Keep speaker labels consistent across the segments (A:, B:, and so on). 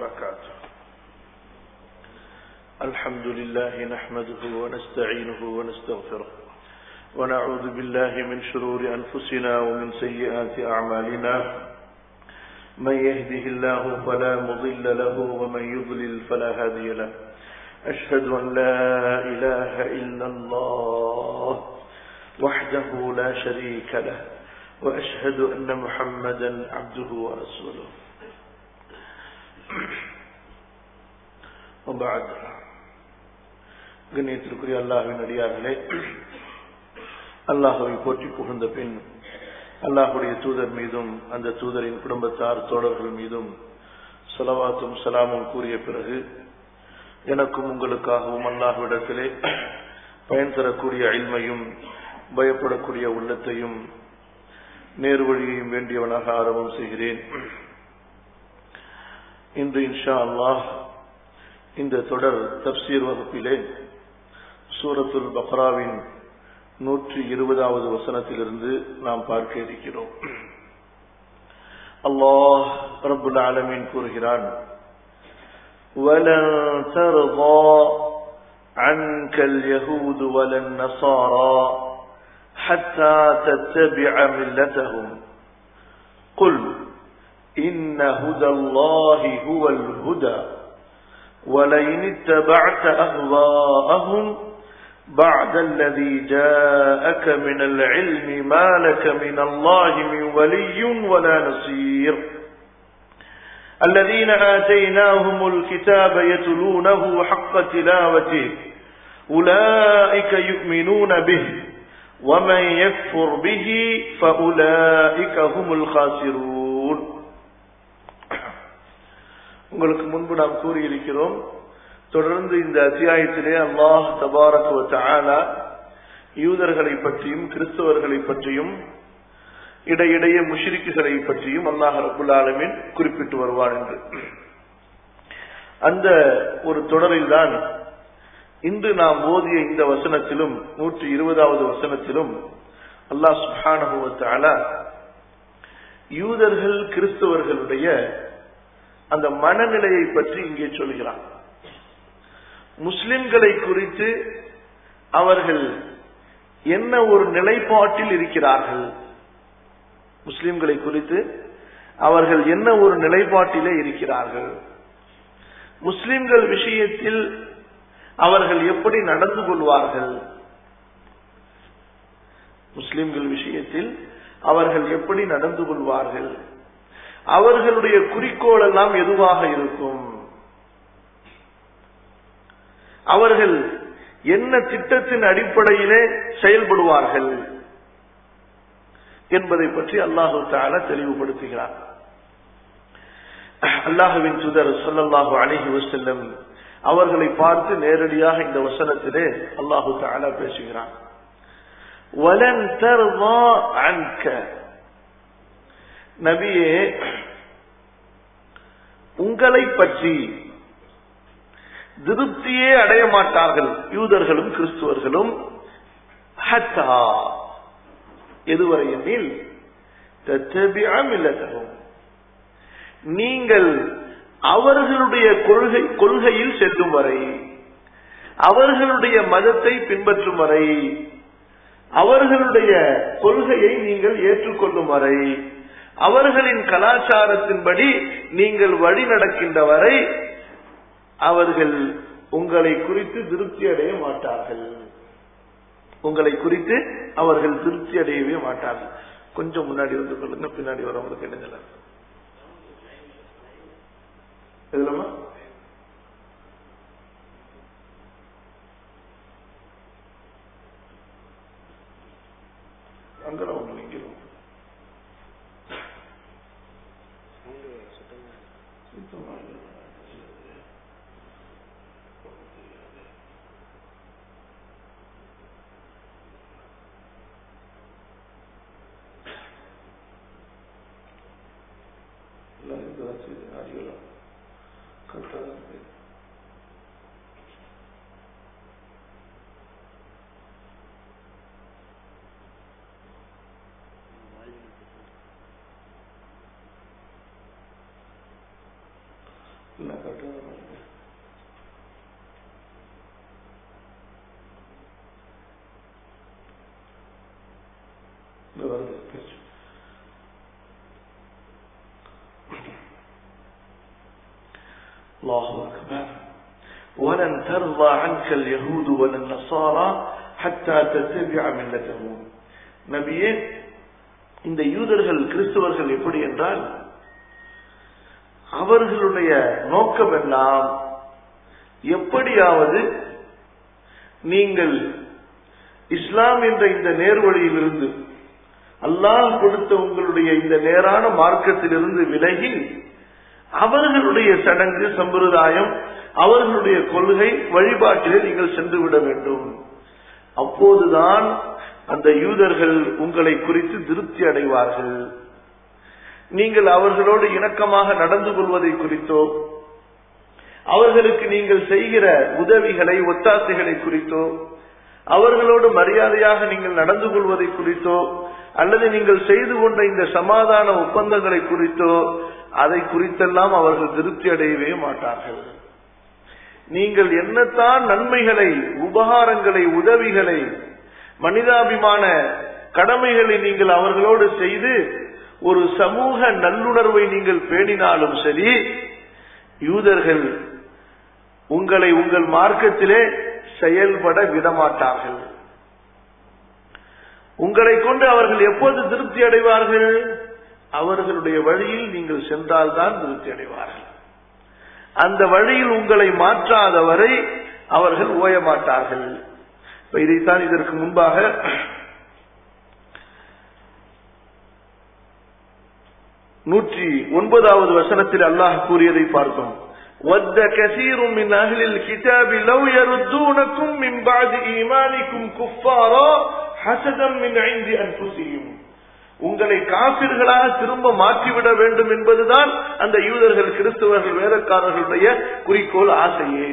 A: وبركاته الحمد لله نحمده ونستعينه ونستغفره ونعوذ بالله من شرور أنفسنا ومن سيئات أعمالنا من يهده الله فلا مضل له ومن يضلل فلا هادي له أشهد أن لا إله إلا الله وحده لا شريك له وأشهد أن محمدا عبده ورسوله وبعد கண்ணியத்திற்குரிய அல்லாஹின் அடியார்களே அல்லாஹுவை போற்றி புகழ்ந்த பின் அல்லாஹுடைய தூதர் மீதும் அந்த தூதரின் குடும்பத்தார் தோழர்கள் மீதும் சலவாத்தும் சலாமும் கூறிய பிறகு எனக்கும் உங்களுக்காகவும் அல்லாஹுவிடத்திலே பயன் தரக்கூடிய அல்மையும் பயப்படக்கூடிய உள்ளத்தையும் நேரு வழியையும் வேண்டியவனாக ஆரம்பம் செய்கிறேன் இன்று இன்ஷா அல்லாஹ் இந்த தொடர் தப்சீர் வகுப்பிலே சூரத்துல் பக்ராவின் நூற்றி இருபதாவது வசனத்திலிருந்து நாம் பார்க்க இருக்கிறோம் அல்லாஹ் ரபுல் ஆலமீன் கூறுகிறான் ولن ترضى عنك اليهود ولا النصارى حتى تتبع ملتهم قل إن هدى الله هو الهدى ولئن اتبعت أهواءهم بعد الذي جاءك من العلم ما لك من الله من ولي ولا نصير الذين آتيناهم الكتاب يتلونه حق تلاوته أولئك يؤمنون به ومن يكفر به فأولئك هم الخاسرون உங்களுக்கு முன்பு நாம் கூறியிருக்கிறோம் தொடர்ந்து இந்த அத்தியாயத்திலே அல்லாஹ் தபாரத்துவ தாலா யூதர்களை பற்றியும் கிறிஸ்தவர்களை பற்றியும் இடையிடையே முஷிரிக்குகளை பற்றியும் அல்லாஹ் ரபுல் ஆலமின் குறிப்பிட்டு வருவார் என்று அந்த ஒரு தொடரில் தான் இன்று நாம் ஓதிய இந்த வசனத்திலும் நூற்றி இருபதாவது வசனத்திலும் அல்லாஹ் சுஹானுவத்தால யூதர்கள் கிறிஸ்தவர்களுடைய அந்த மனநிலையை பற்றி இங்கே சொல்கிறான் முஸ்லிம்களை குறித்து அவர்கள் என்ன ஒரு நிலைப்பாட்டில் இருக்கிறார்கள் முஸ்லிம்களை குறித்து அவர்கள் என்ன ஒரு நிலைப்பாட்டிலே இருக்கிறார்கள் முஸ்லிம்கள் விஷயத்தில் அவர்கள் எப்படி நடந்து கொள்வார்கள் முஸ்லிம்கள் விஷயத்தில் அவர்கள் எப்படி நடந்து கொள்வார்கள் அவர்களுடைய குறிக்கோள் எல்லாம் எதுவாக இருக்கும் அவர்கள் என்ன திட்டத்தின் அடிப்படையிலே செயல்படுவார்கள் என்பதை பற்றி அல்லாஹு தால தெளிவுபடுத்துகிறார் அல்லாஹுவின் சுதர் சொல்லல்லாஹு அழகி வசல்லம் அவர்களை பார்த்து நேரடியாக இந்த வசனத்திலே அல்லாஹு தாலா பேசுகிறான் வலன் தர்வா அன்க நபியே உங்களை பற்றி திருப்தியே அடைய மாட்டார்கள் யூதர்களும் கிறிஸ்துவர்களும் ஹத்தா எதுவரை எனில் இல்லதகும் நீங்கள் அவர்களுடைய கொள்கை கொள்கையில் செல்லும் வரை அவர்களுடைய மதத்தை பின்பற்றும் வரை அவர்களுடைய கொள்கையை நீங்கள் ஏற்றுக்கொள்ளும் வரை அவர்களின் கலாச்சாரத்தின்படி நீங்கள் வழி நடக்கின்ற வரை அவர்கள் உங்களை குறித்து திருப்தி அடைய மாட்டார்கள் உங்களை குறித்து அவர்கள் திருப்தி அடையவே மாட்டார்கள் கொஞ்சம் முன்னாடி வந்து கொள்ளுங்க பின்னாடி வரவங்களுக்கு என்ன நிலை எதுலமா அங்கெல்லாம் ஒண்ணு நீங்களும் இல்ல காட்டுறது பாருங்க. இந்த வருது பேச்சு. الله أكبر ولن ترضى عنك اليهود ولا النصارى حتى تتبع ملتهم நபியே இந்த யூதர்கள் கிறிஸ்தவர்கள் எப்படி என்றால் அவர்களுடைய நோக்கம் எல்லாம் எப்படியாவது நீங்கள் இஸ்லாம் என்ற இந்த நேர்வழியிலிருந்து அல்லாஹ் கொடுத்த உங்களுடைய இந்த நேரான மார்க்கத்திலிருந்து விலகி அவர்களுடைய சடங்கு சம்பிரதாயம் அவர்களுடைய கொள்கை வழிபாட்டிலே நீங்கள் சென்று விட வேண்டும் அப்போதுதான் அந்த யூதர்கள் உங்களை குறித்து திருப்தி அடைவார்கள் நீங்கள் அவர்களோடு இணக்கமாக நடந்து கொள்வதை குறித்தோ அவர்களுக்கு நீங்கள் செய்கிற உதவிகளை ஒத்தாசைகளை குறித்தோ அவர்களோடு மரியாதையாக நீங்கள் நடந்து கொள்வதை குறித்தோ அல்லது நீங்கள் செய்து கொண்ட இந்த சமாதான ஒப்பந்தங்களை குறித்தோ அதை குறித்தெல்லாம் அவர்கள் திருப்தி அடையவே மாட்டார்கள் நீங்கள் என்னத்தான் நன்மைகளை உபகாரங்களை உதவிகளை மனிதாபிமான கடமைகளை நீங்கள் அவர்களோடு செய்து ஒரு சமூக நல்லுணர்வை நீங்கள் பேணினாலும் சரி யூதர்கள் உங்களை உங்கள் மார்க்கத்திலே செயல்பட விடமாட்டார்கள் உங்களை கொண்டு அவர்கள் எப்போது திருப்தி அடைவார்கள் அவர்களுடைய வழியில் நீங்கள் சென்றால்தான் திருப்தி அடைவார்கள் அந்த வழியில் உங்களை மாற்றாதவரை அவர்கள் ஓயமாட்டார்கள் இப்ப இதைத்தான் இதற்கு முன்பாக நூற்றி ஒன்பதாவது வசனத்தில் அல்லாஹ் கூறியதை பார்த்தோம் ود كثير من أهل الكتاب لو يردونكم من بعد إيمانكم كفارا حسدا من عند أنفسهم உங்களை காபிர்களாக திரும்ப மாற்றிவிட வேண்டும் என்பதுதான் அந்த யூதர்கள் கிறிஸ்தவர்கள் வேதக்காரர்களுடைய குறிக்கோள் ஆசையே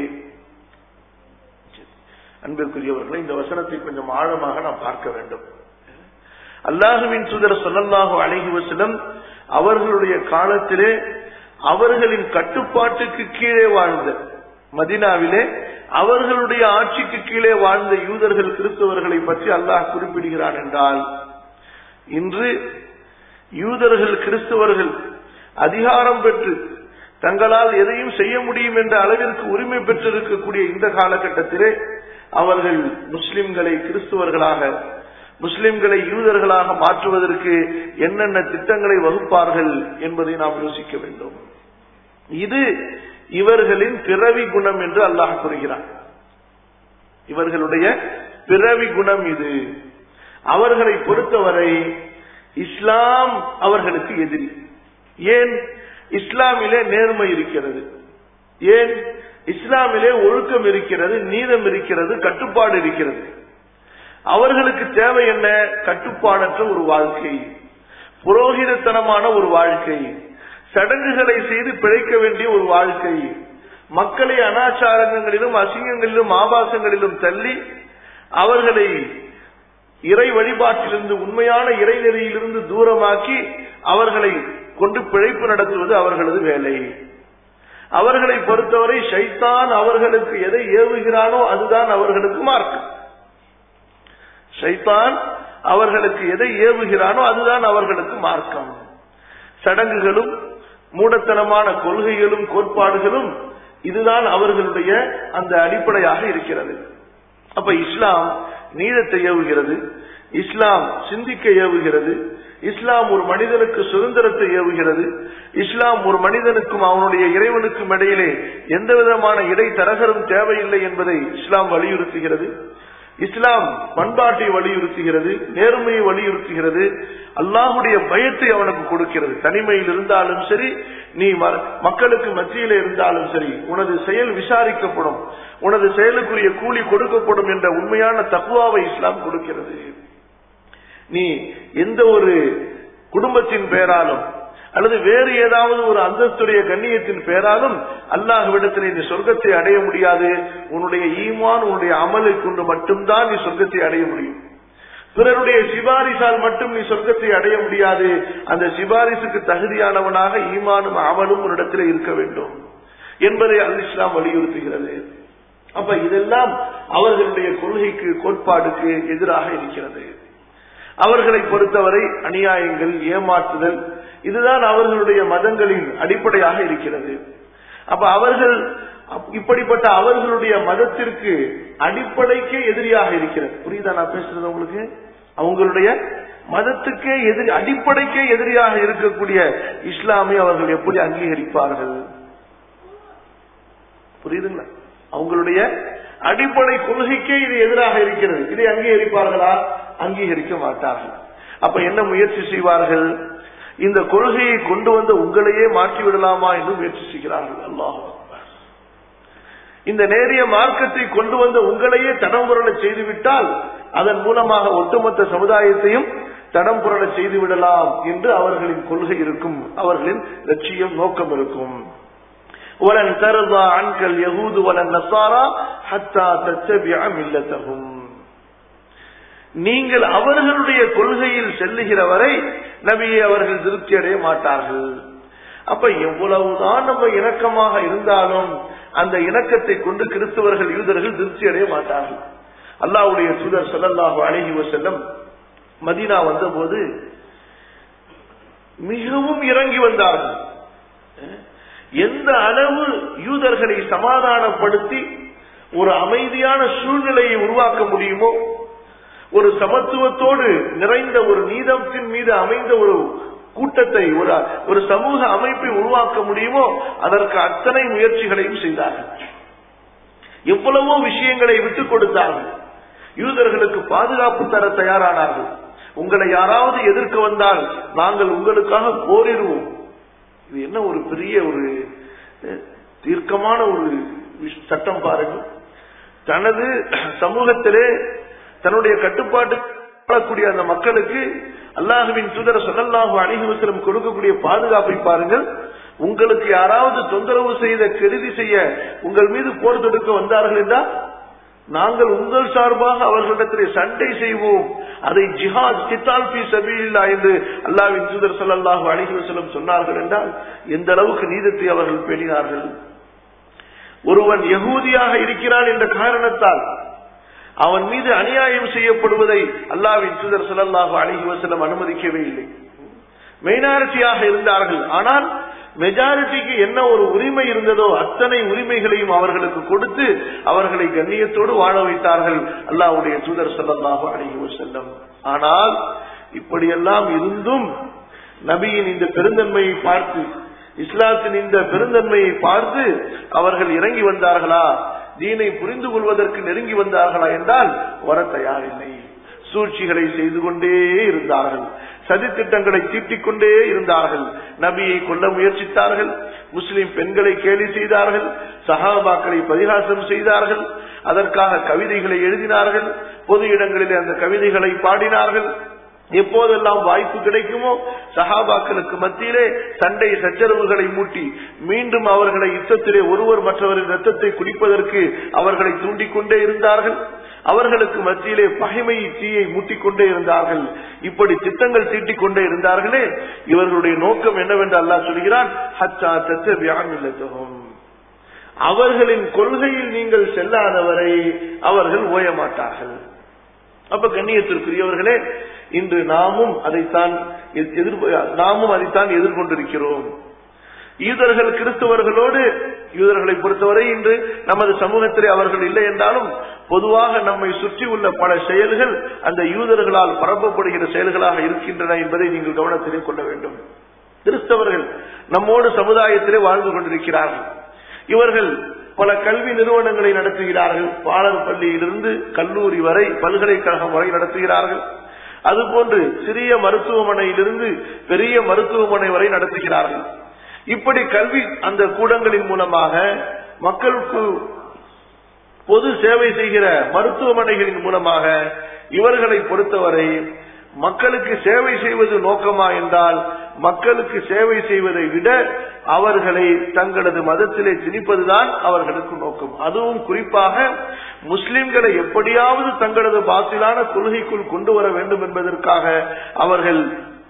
A: அன்பிற்குரியவர்களை இந்த வசனத்தை கொஞ்சம் ஆழமாக நாம் பார்க்க வேண்டும் அல்லாஹுவின் சுதர் சொல்லல்லாஹு அழகி வசனம் அவர்களுடைய காலத்திலே அவர்களின் கட்டுப்பாட்டுக்கு கீழே வாழ்ந்த மதினாவிலே அவர்களுடைய ஆட்சிக்கு கீழே வாழ்ந்த யூதர்கள் கிறிஸ்தவர்களை பற்றி அல்லாஹ் குறிப்பிடுகிறான் என்றால் இன்று யூதர்கள் கிறிஸ்தவர்கள் அதிகாரம் பெற்று தங்களால் எதையும் செய்ய முடியும் என்ற அளவிற்கு உரிமை பெற்றிருக்கக்கூடிய இந்த காலகட்டத்திலே அவர்கள் முஸ்லிம்களை கிறிஸ்துவர்களாக முஸ்லிம்களை யூதர்களாக மாற்றுவதற்கு என்னென்ன திட்டங்களை வகுப்பார்கள் என்பதை நாம் யோசிக்க வேண்டும் இது இவர்களின் பிறவி குணம் என்று அல்லாஹ் கூறுகிறான் இவர்களுடைய பிறவி குணம் இது அவர்களை பொறுத்தவரை இஸ்லாம் அவர்களுக்கு எதிரி ஏன் இஸ்லாமிலே நேர்மை இருக்கிறது ஏன் இஸ்லாமிலே ஒழுக்கம் இருக்கிறது நீதம் இருக்கிறது கட்டுப்பாடு இருக்கிறது அவர்களுக்கு தேவை என்ன கட்டுப்பாடற்ற ஒரு வாழ்க்கை புரோகிதத்தனமான ஒரு வாழ்க்கை சடங்குகளை செய்து பிழைக்க வேண்டிய ஒரு வாழ்க்கை மக்களை அனாச்சாரங்களிலும் அசிங்கங்களிலும் ஆபாசங்களிலும் தள்ளி அவர்களை இறை வழிபாட்டிலிருந்து உண்மையான இறைநெறியிலிருந்து தூரமாக்கி அவர்களை கொண்டு பிழைப்பு நடத்துவது அவர்களது வேலை அவர்களை பொறுத்தவரை ஷைத்தான் அவர்களுக்கு எதை ஏவுகிறானோ அதுதான் அவர்களுக்கு மார்க்கம் ஷைத்தான் அவர்களுக்கு எதை ஏவுகிறானோ அதுதான் அவர்களுக்கு மார்க்கம் சடங்குகளும் மூடத்தனமான கொள்கைகளும் கோட்பாடுகளும் இதுதான் அவர்களுடைய அந்த அடிப்படையாக இருக்கிறது அப்ப இஸ்லாம் நீதத்தை ஏவுகிறது இஸ்லாம் சிந்திக்க ஏவுகிறது இஸ்லாம் ஒரு மனிதனுக்கு சுதந்திரத்தை ஏவுகிறது இஸ்லாம் ஒரு மனிதனுக்கும் அவனுடைய இறைவனுக்கும் இடையிலே எந்த விதமான இடைத்தரகரும் தேவையில்லை என்பதை இஸ்லாம் வலியுறுத்துகிறது இஸ்லாம் பண்பாட்டை வலியுறுத்துகிறது நேர்மையை வலியுறுத்துகிறது அல்லாஹுடைய பயத்தை அவனுக்கு கொடுக்கிறது தனிமையில் இருந்தாலும் சரி நீ மக்களுக்கு மத்தியில இருந்தாலும் சரி உனது செயல் விசாரிக்கப்படும் உனது செயலுக்குரிய கூலி கொடுக்கப்படும் என்ற உண்மையான தக்குவாவை இஸ்லாம் கொடுக்கிறது நீ எந்த ஒரு குடும்பத்தின் பெயராலும் அல்லது வேறு ஏதாவது ஒரு அந்தஸ்துடைய கண்ணியத்தின் பெயராலும் அல்லாஹ்விடத்தில் நீ சொர்க்கத்தை அடைய முடியாது உன்னுடைய ஈமான் உன்னுடைய அமலை கொண்டு மட்டும்தான் நீ சொர்க்கத்தை அடைய முடியும் பிறருடைய சிபாரிசால் மட்டும் நீ சொர்க்கத்தை அடைய முடியாது அந்த சிபாரிசுக்கு தகுதியானவனாக ஈமானும் அமலும் ஒரு இடத்துல இருக்க வேண்டும் என்பதை அல் இஸ்லாம் வலியுறுத்துகிறது அப்ப இதெல்லாம் அவர்களுடைய கொள்கைக்கு கோட்பாடுக்கு எதிராக இருக்கிறது அவர்களை பொறுத்தவரை அநியாயங்கள் ஏமாற்றுதல் இதுதான் அவர்களுடைய மதங்களின் அடிப்படையாக இருக்கிறது அப்ப அவர்கள் இப்படிப்பட்ட அவர்களுடைய மதத்திற்கு அடிப்படைக்கே எதிரியாக இருக்கிறது புரியுதா நான் பேசுறது உங்களுக்கு அவங்களுடைய மதத்துக்கே எதிரி அடிப்படைக்கே எதிரியாக இருக்கக்கூடிய இஸ்லாமை அவர்கள் எப்படி அங்கீகரிப்பார்கள் புரியுதுங்களா அவங்களுடைய அடிப்படை கொள்கைக்கே இது எதிராக இருக்கிறது இதை அங்கீகரிப்பார்களா அங்கீகரிக்க மாட்டார்கள் அப்ப என்ன முயற்சி செய்வார்கள் இந்த கொள்கையை கொண்டு வந்த உங்களையே மாற்றி விடலாமா என்று முயற்சி செய்கிறார்கள் அல்லாஹ் இந்த நேரிய மார்க்கத்தை கொண்டு வந்த உங்களையே தடம் புரள செய்துவிட்டால் அதன் மூலமாக ஒட்டுமொத்த சமுதாயத்தையும் தடம் புரள செய்து விடலாம் என்று அவர்களின் கொள்கை இருக்கும் அவர்களின் லட்சியம் நோக்கம் இருக்கும் ولن ترضى عنك اليهود ولا النصارى حتى تتبع ملتهم நீங்கள் அவர்களுடைய கொள்கையில் செல்லுகிற வரை நபியை அவர்கள் திருப்தி அடைய மாட்டார்கள் அப்ப எவ்வளவுதான் நம்ம இணக்கமாக இருந்தாலும் அந்த இணக்கத்தை கொண்டு கிறிஸ்தவர்கள் யூதர்கள் திருப்தி அடைய மாட்டார்கள் அல்லாவுடைய தூதர் சொல்லல்லாஹு அழகி செல்லம் மதீனா வந்தபோது மிகவும் இறங்கி வந்தார்கள் எந்த அளவு யூதர்களை சமாதானப்படுத்தி ஒரு அமைதியான சூழ்நிலையை உருவாக்க முடியுமோ ஒரு சமத்துவத்தோடு நிறைந்த ஒரு நீதத்தின் மீது அமைந்த ஒரு கூட்டத்தை ஒரு ஒரு சமூக அமைப்பை உருவாக்க முடியுமோ அதற்கு அத்தனை முயற்சிகளையும் செய்தார்கள் எவ்வளவோ விஷயங்களை விட்டுக் கொடுத்தார்கள் யூதர்களுக்கு பாதுகாப்பு தர தயாரானார்கள் உங்களை யாராவது எதிர்க்க வந்தால் நாங்கள் உங்களுக்காக போரிடுவோம் இது என்ன ஒரு பெரிய ஒரு தீர்க்கமான ஒரு சட்டம் பாருங்கள் தனது சமூகத்திலே தன்னுடைய கட்டுப்பாட்டு வாழக்கூடிய அந்த மக்களுக்கு அல்லாஹுவின் தூதர சொல்லல்லாஹு அணிகுவசலம் கொடுக்கக்கூடிய பாதுகாப்பை பாருங்கள் உங்களுக்கு யாராவது தொந்தரவு செய்த கெடுதி செய்ய உங்கள் மீது போர் தொடுக்க வந்தார்கள் என்றால் நாங்கள் உங்கள் சார்பாக அவர்களிடத்திலே சண்டை செய்வோம் அதை ஜிஹாத் கித்தால் பி சபீலா என்று அல்லாவின் தூதர் சல்லாஹூ அலிஹசலம் சொன்னார்கள் என்றால் எந்த அளவுக்கு நீதத்தை அவர்கள் பேணினார்கள் ஒருவன் யகூதியாக இருக்கிறான் என்ற காரணத்தால் அவன் மீது அநியாயம் செய்யப்படுவதை அல்லாவின் தூதர் சல்லாஹூ அலிஹி வசலம் அனுமதிக்கவே இல்லை மெயினாரிட்டியாக இருந்தார்கள் ஆனால் மெஜாரிட்டிக்கு என்ன ஒரு உரிமை இருந்ததோ அத்தனை உரிமைகளையும் அவர்களுக்கு கொடுத்து அவர்களை கண்ணியத்தோடு வாழ வைத்தார்கள் அல்லாவுடைய தூதர் சல்லாஹு அழகி செல்லம் ஆனால் இப்படியெல்லாம் இருந்தும் நபியின் இந்த பெருந்தன்மையை பார்த்து இஸ்லாத்தின் இந்த பெருந்தன்மையை பார்த்து அவர்கள் இறங்கி வந்தார்களா தீனை புரிந்து கொள்வதற்கு நெருங்கி வந்தார்களா என்றால் வர தயாரில்லை சூழ்ச்சிகளை செய்து கொண்டே இருந்தார்கள் சதித்திட்டங்களை தீட்டிக் கொண்டே இருந்தார்கள் நபியை கொல்ல முயற்சித்தார்கள் முஸ்லிம் பெண்களை கேலி செய்தார்கள் சஹாபாக்களை பரிகாசம் செய்தார்கள் அதற்காக கவிதைகளை எழுதினார்கள் பொது இடங்களிலே அந்த கவிதைகளை பாடினார்கள் எப்போதெல்லாம் வாய்ப்பு கிடைக்குமோ சஹாபாக்களுக்கு மத்தியிலே சண்டை சச்சரவுகளை மூட்டி மீண்டும் அவர்களை யுத்தத்திலே ஒருவர் மற்றவரின் ரத்தத்தை குடிப்பதற்கு அவர்களை தூண்டிக் கொண்டே இருந்தார்கள் அவர்களுக்கு மத்தியிலே பகைமை தீயை மூட்டிக்கொண்டே இருந்தார்கள் இப்படி திட்டங்கள் தீட்டிக் கொண்டே இருந்தார்களே இவர்களுடைய நோக்கம் என்னவென்று அல்லாஹ் சொல்கிறான் ஹச்சா தச்ச வியாமில்லத்தகும் அவர்களின் கொள்கையில் நீங்கள் செல்லாதவரை அவர்கள் ஓய மாட்டார்கள் அப்ப கண்ணியத்திற்குரியவர்களே இன்று நாமும் அதைத்தான் எதிர் நாமும் அதைத்தான் எதிர்கொண்டிருக்கிறோம் யூதர்கள் கிறிஸ்தவர்களோடு யூதர்களை பொறுத்தவரை இன்று நமது சமூகத்திலே அவர்கள் இல்லை என்றாலும் பொதுவாக நம்மை சுற்றி உள்ள பல செயல்கள் அந்த யூதர்களால் பரப்பப்படுகிற செயல்களாக இருக்கின்றன என்பதை நீங்கள் கவனத்திலே கொள்ள வேண்டும் கிறிஸ்தவர்கள் நம்மோடு சமுதாயத்திலே வாழ்ந்து கொண்டிருக்கிறார்கள் இவர்கள் பல கல்வி நிறுவனங்களை நடத்துகிறார்கள் பாலர் பள்ளியிலிருந்து கல்லூரி வரை பல்கலைக்கழகம் வரை நடத்துகிறார்கள் அதுபோன்று சிறிய மருத்துவமனையிலிருந்து பெரிய மருத்துவமனை வரை நடத்துகிறார்கள் இப்படி கல்வி அந்த கூடங்களின் மூலமாக மக்களுக்கு பொது சேவை செய்கிற மருத்துவமனைகளின் மூலமாக இவர்களை பொறுத்தவரை மக்களுக்கு சேவை செய்வது நோக்கமா என்றால் மக்களுக்கு சேவை செய்வதை விட அவர்களை தங்களது மதத்திலே திணிப்பதுதான் அவர்களுக்கு நோக்கம் அதுவும் குறிப்பாக முஸ்லிம்களை எப்படியாவது தங்களது பாசிலான கொள்கைக்குள் கொண்டு வர வேண்டும் என்பதற்காக அவர்கள்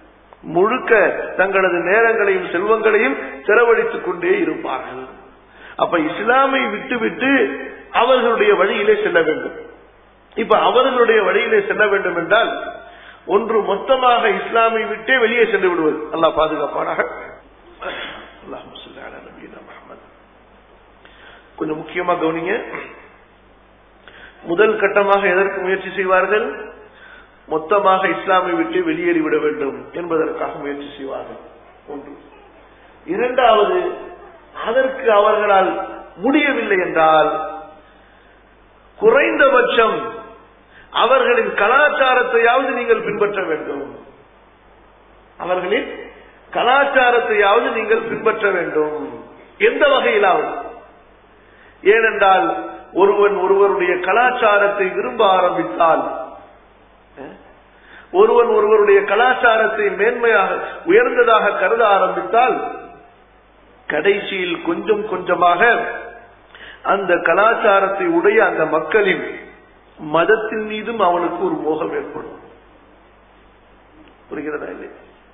A: முழுக்க தங்களது நேரங்களையும் செல்வங்களையும் செலவழித்துக் கொண்டே இருப்பார்கள் அப்ப இஸ்லாமை விட்டுவிட்டு அவர்களுடைய வழியிலே செல்ல வேண்டும் இப்ப அவர்களுடைய வழியிலே செல்ல வேண்டும் என்றால் ஒன்று மொத்தமாக இஸ்லாமை விட்டே வெளியே சென்று விடுவது அல்லாஹ் பாதுகாப்பானாக அல்லாஹும்ம ஸல்லி அலா நபியினா முஹம்மத். கொஞ்சம் முக்கியமா கவனிங்க முதல் கட்டமாக எதற்கு முயற்சி செய்வார்கள் மொத்தமாக இஸ்லாமை விட்டு வெளியேறிவிட வேண்டும் என்பதற்காக முயற்சி செய்வார்கள் ஒன்று இரண்டாவது அதற்கு அவர்களால் முடியவில்லை என்றால் குறைந்தபட்சம் அவர்களின் கலாச்சாரத்தையாவது நீங்கள் பின்பற்ற வேண்டும் அவர்களின் கலாச்சாரத்தையாவது நீங்கள் பின்பற்ற வேண்டும் எந்த வகையிலாவது ஏனென்றால் ஒருவன் ஒருவருடைய கலாச்சாரத்தை விரும்ப ஆரம்பித்தால் அஹ், ஒருவன் ஒருவருடைய கலாச்சாரத்தை மேன்மையாக உயர்ந்ததாக கருத ஆரம்பித்தால் கடைசியில் கொஞ்சம் கொஞ்சமாக அந்த கலாச்சாரத்தை உடைய அந்த மக்களின் மதத்தின் மீதும் அவனுக்கு ஒரு மோகம் ஏற்படும் புரிகிறதா இல்லை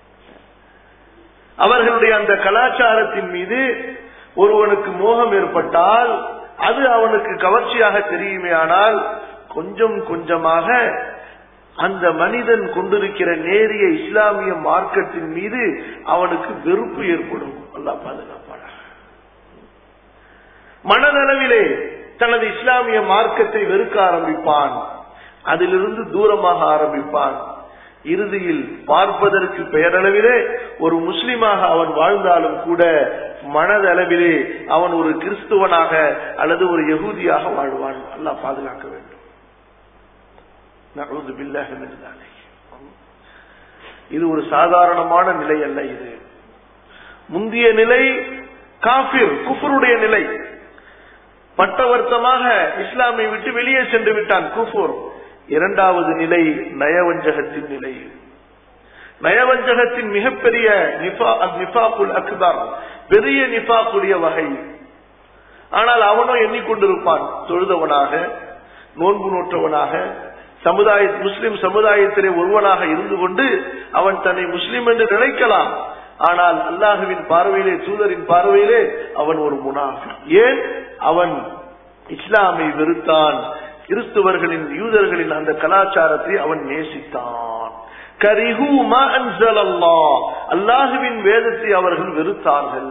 A: அவர்களுடைய அந்த கலாச்சாரத்தின் மீது ஒருவனுக்கு மோகம் ஏற்பட்டால் அது அவனுக்கு கவர்ச்சியாக தெரியுமே ஆனால் கொஞ்சம் கொஞ்சமாக அந்த மனிதன் கொண்டிருக்கிற நேரிய இஸ்லாமிய மார்க்கத்தின் மீது அவனுக்கு வெறுப்பு ஏற்படும் அல்லாஹ் பாதுகாப்பான மனநலவிலே தனது இஸ்லாமிய மார்க்கத்தை வெறுக்க ஆரம்பிப்பான் அதிலிருந்து தூரமாக ஆரம்பிப்பான் இறுதியில் பார்ப்பதற்கு பெயரளவிலே ஒரு முஸ்லிமாக அவன் வாழ்ந்தாலும் கூட மனதளவிலே அவன் ஒரு கிறிஸ்துவனாக அல்லது ஒரு யகூதியாக வாழ்வான் அல்லாஹ் பாதுகாக்க வேண்டும் நஅூது பில்லாஹி மின் தாலிக். இது ஒரு சாதாரணமான நிலை அல்ல இது முந்திய நிலை காபிர் குஃபருடைய நிலை பட்டவர்த்தமாக இஸ்லாமை விட்டு வெளியே சென்று விட்டான் குஃபூர் இரண்டாவது நிலை நயவஞ்சகத்தின் நிலை நயவஞ்சகத்தின் மிகப்பெரிய நிஃபா நிஃபாக்குல் அக்பர் பெரிய நிஃபாக்குடைய வகை ஆனால் அவனும் எண்ணிக்கொண்டிருப்பான் தொழுதவனாக நோன்பு நோற்றவனாக சமுதாய முஸ்லிம் சமுதாயத்திலே ஒருவனாக இருந்து கொண்டு அவன் தன்னை முஸ்லிம் என்று நினைக்கலாம் ஆனால் அல்லாஹுவின் பார்வையிலே தூதரின் பார்வையிலே அவன் ஒரு முனாஃபி ஏன் அவன் இஸ்லாமை வெறுத்தான் கிறிஸ்துவர்களின் யூதர்களின் அந்த கலாச்சாரத்தை அவன் நேசித்தான் கரிஹூ மா அன்ஸலல்லாஹ் அல்லாஹுவின் வேதத்தை அவர்கள் வெறுத்தார்கள்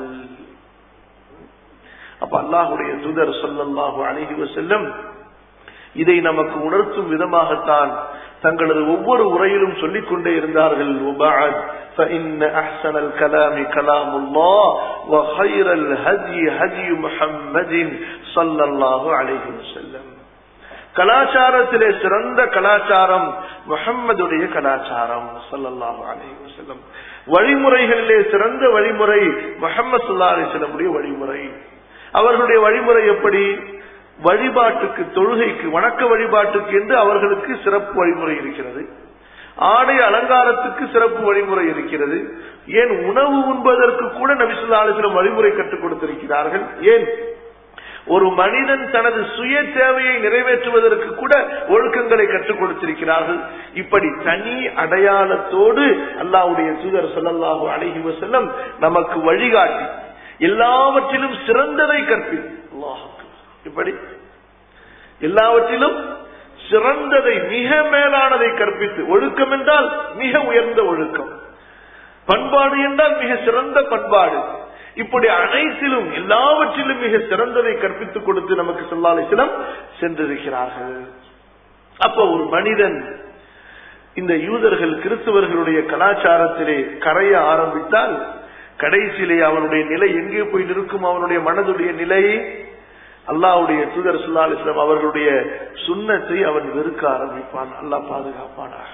A: அப்ப அல்லாஹுடைய தூதர் ஸல்லல்லாஹு அலைஹி வஸல்லம் இதை நமக்கு உணர்த்தும் விதமாகத்தான் தங்களது ஒவ்வொரு உரையிலும் சொல்லிக் கொண்டே இருந்தார்கள் وبعد فإن أحسن الكلام كلام الله وخير الهدي هدي محمد صلى الله عليه وسلم கலாச்சாரத்திலே சிறந்த கலாச்சாரம் முகம்மதுடைய கலாச்சாரம் ஸல்லல்லாஹு அலைஹி வஸல்லம் வழிமுறைகளிலே சிறந்த வழிமுறை முகமது ஸல்லல்லாஹு அலைஹி வஸல்லமுடைய வழிமுறை அவர்களுடைய வழிமுறை எப்படி வழிபாட்டுக்கு தொழுகைக்கு வணக்க வழிபாட்டுக்கு என்று அவர்களுக்கு சிறப்பு வழிமுறை இருக்கிறது ஆடை அலங்காரத்துக்கு சிறப்பு வழிமுறை இருக்கிறது ஏன் உணவு உண்பதற்கு கூட நபிசுல்லா அலிஸ்லம் வழிமுறை கற்றுக் கொடுத்திருக்கிறார்கள் ஏன் ஒரு மனிதன் தனது சுய தேவையை நிறைவேற்றுவதற்கு கூட ஒழுக்கங்களை கற்றுக் கொடுத்திருக்கிறார்கள் இப்படி தனி அடையாளத்தோடு அல்லாஹ்வுடைய தூதர் ஸல்லல்லாஹு அலைஹி வஸல்லம் நமக்கு வழிகாட்டி எல்லாவற்றிலும் சிறந்ததை கற்பி அல்லாஹ் இப்படி எல்லாவற்றிலும் சிறந்ததை மிக மேலானதை கற்பித்து ஒழுக்கம் என்றால் மிக உயர்ந்த ஒழுக்கம் பண்பாடு என்றால் மிக சிறந்த பண்பாடு இப்படி அனைத்திலும் எல்லாவற்றிலும் மிக சிறந்ததை கற்பித்துக் கொடுத்து நமக்கு சொல்லாலிசிலம் சென்றிருக்கிறார்கள் அப்ப ஒரு மனிதன் இந்த யூதர்கள் கிறிஸ்தவர்களுடைய கலாச்சாரத்திலே கரைய ஆரம்பித்தால் கடைசியிலே அவனுடைய நிலை எங்கே போய் நிற்கும் அவனுடைய மனதுடைய நிலை அல்லாஹ்வுடைய தூதர் சுல்லா அலிஸ்லாம் அவர்களுடைய சுண்ணத்தை அவன் வெறுக்க ஆரம்பிப்பான் அல்லாஹ் பாதுகாப்பானாக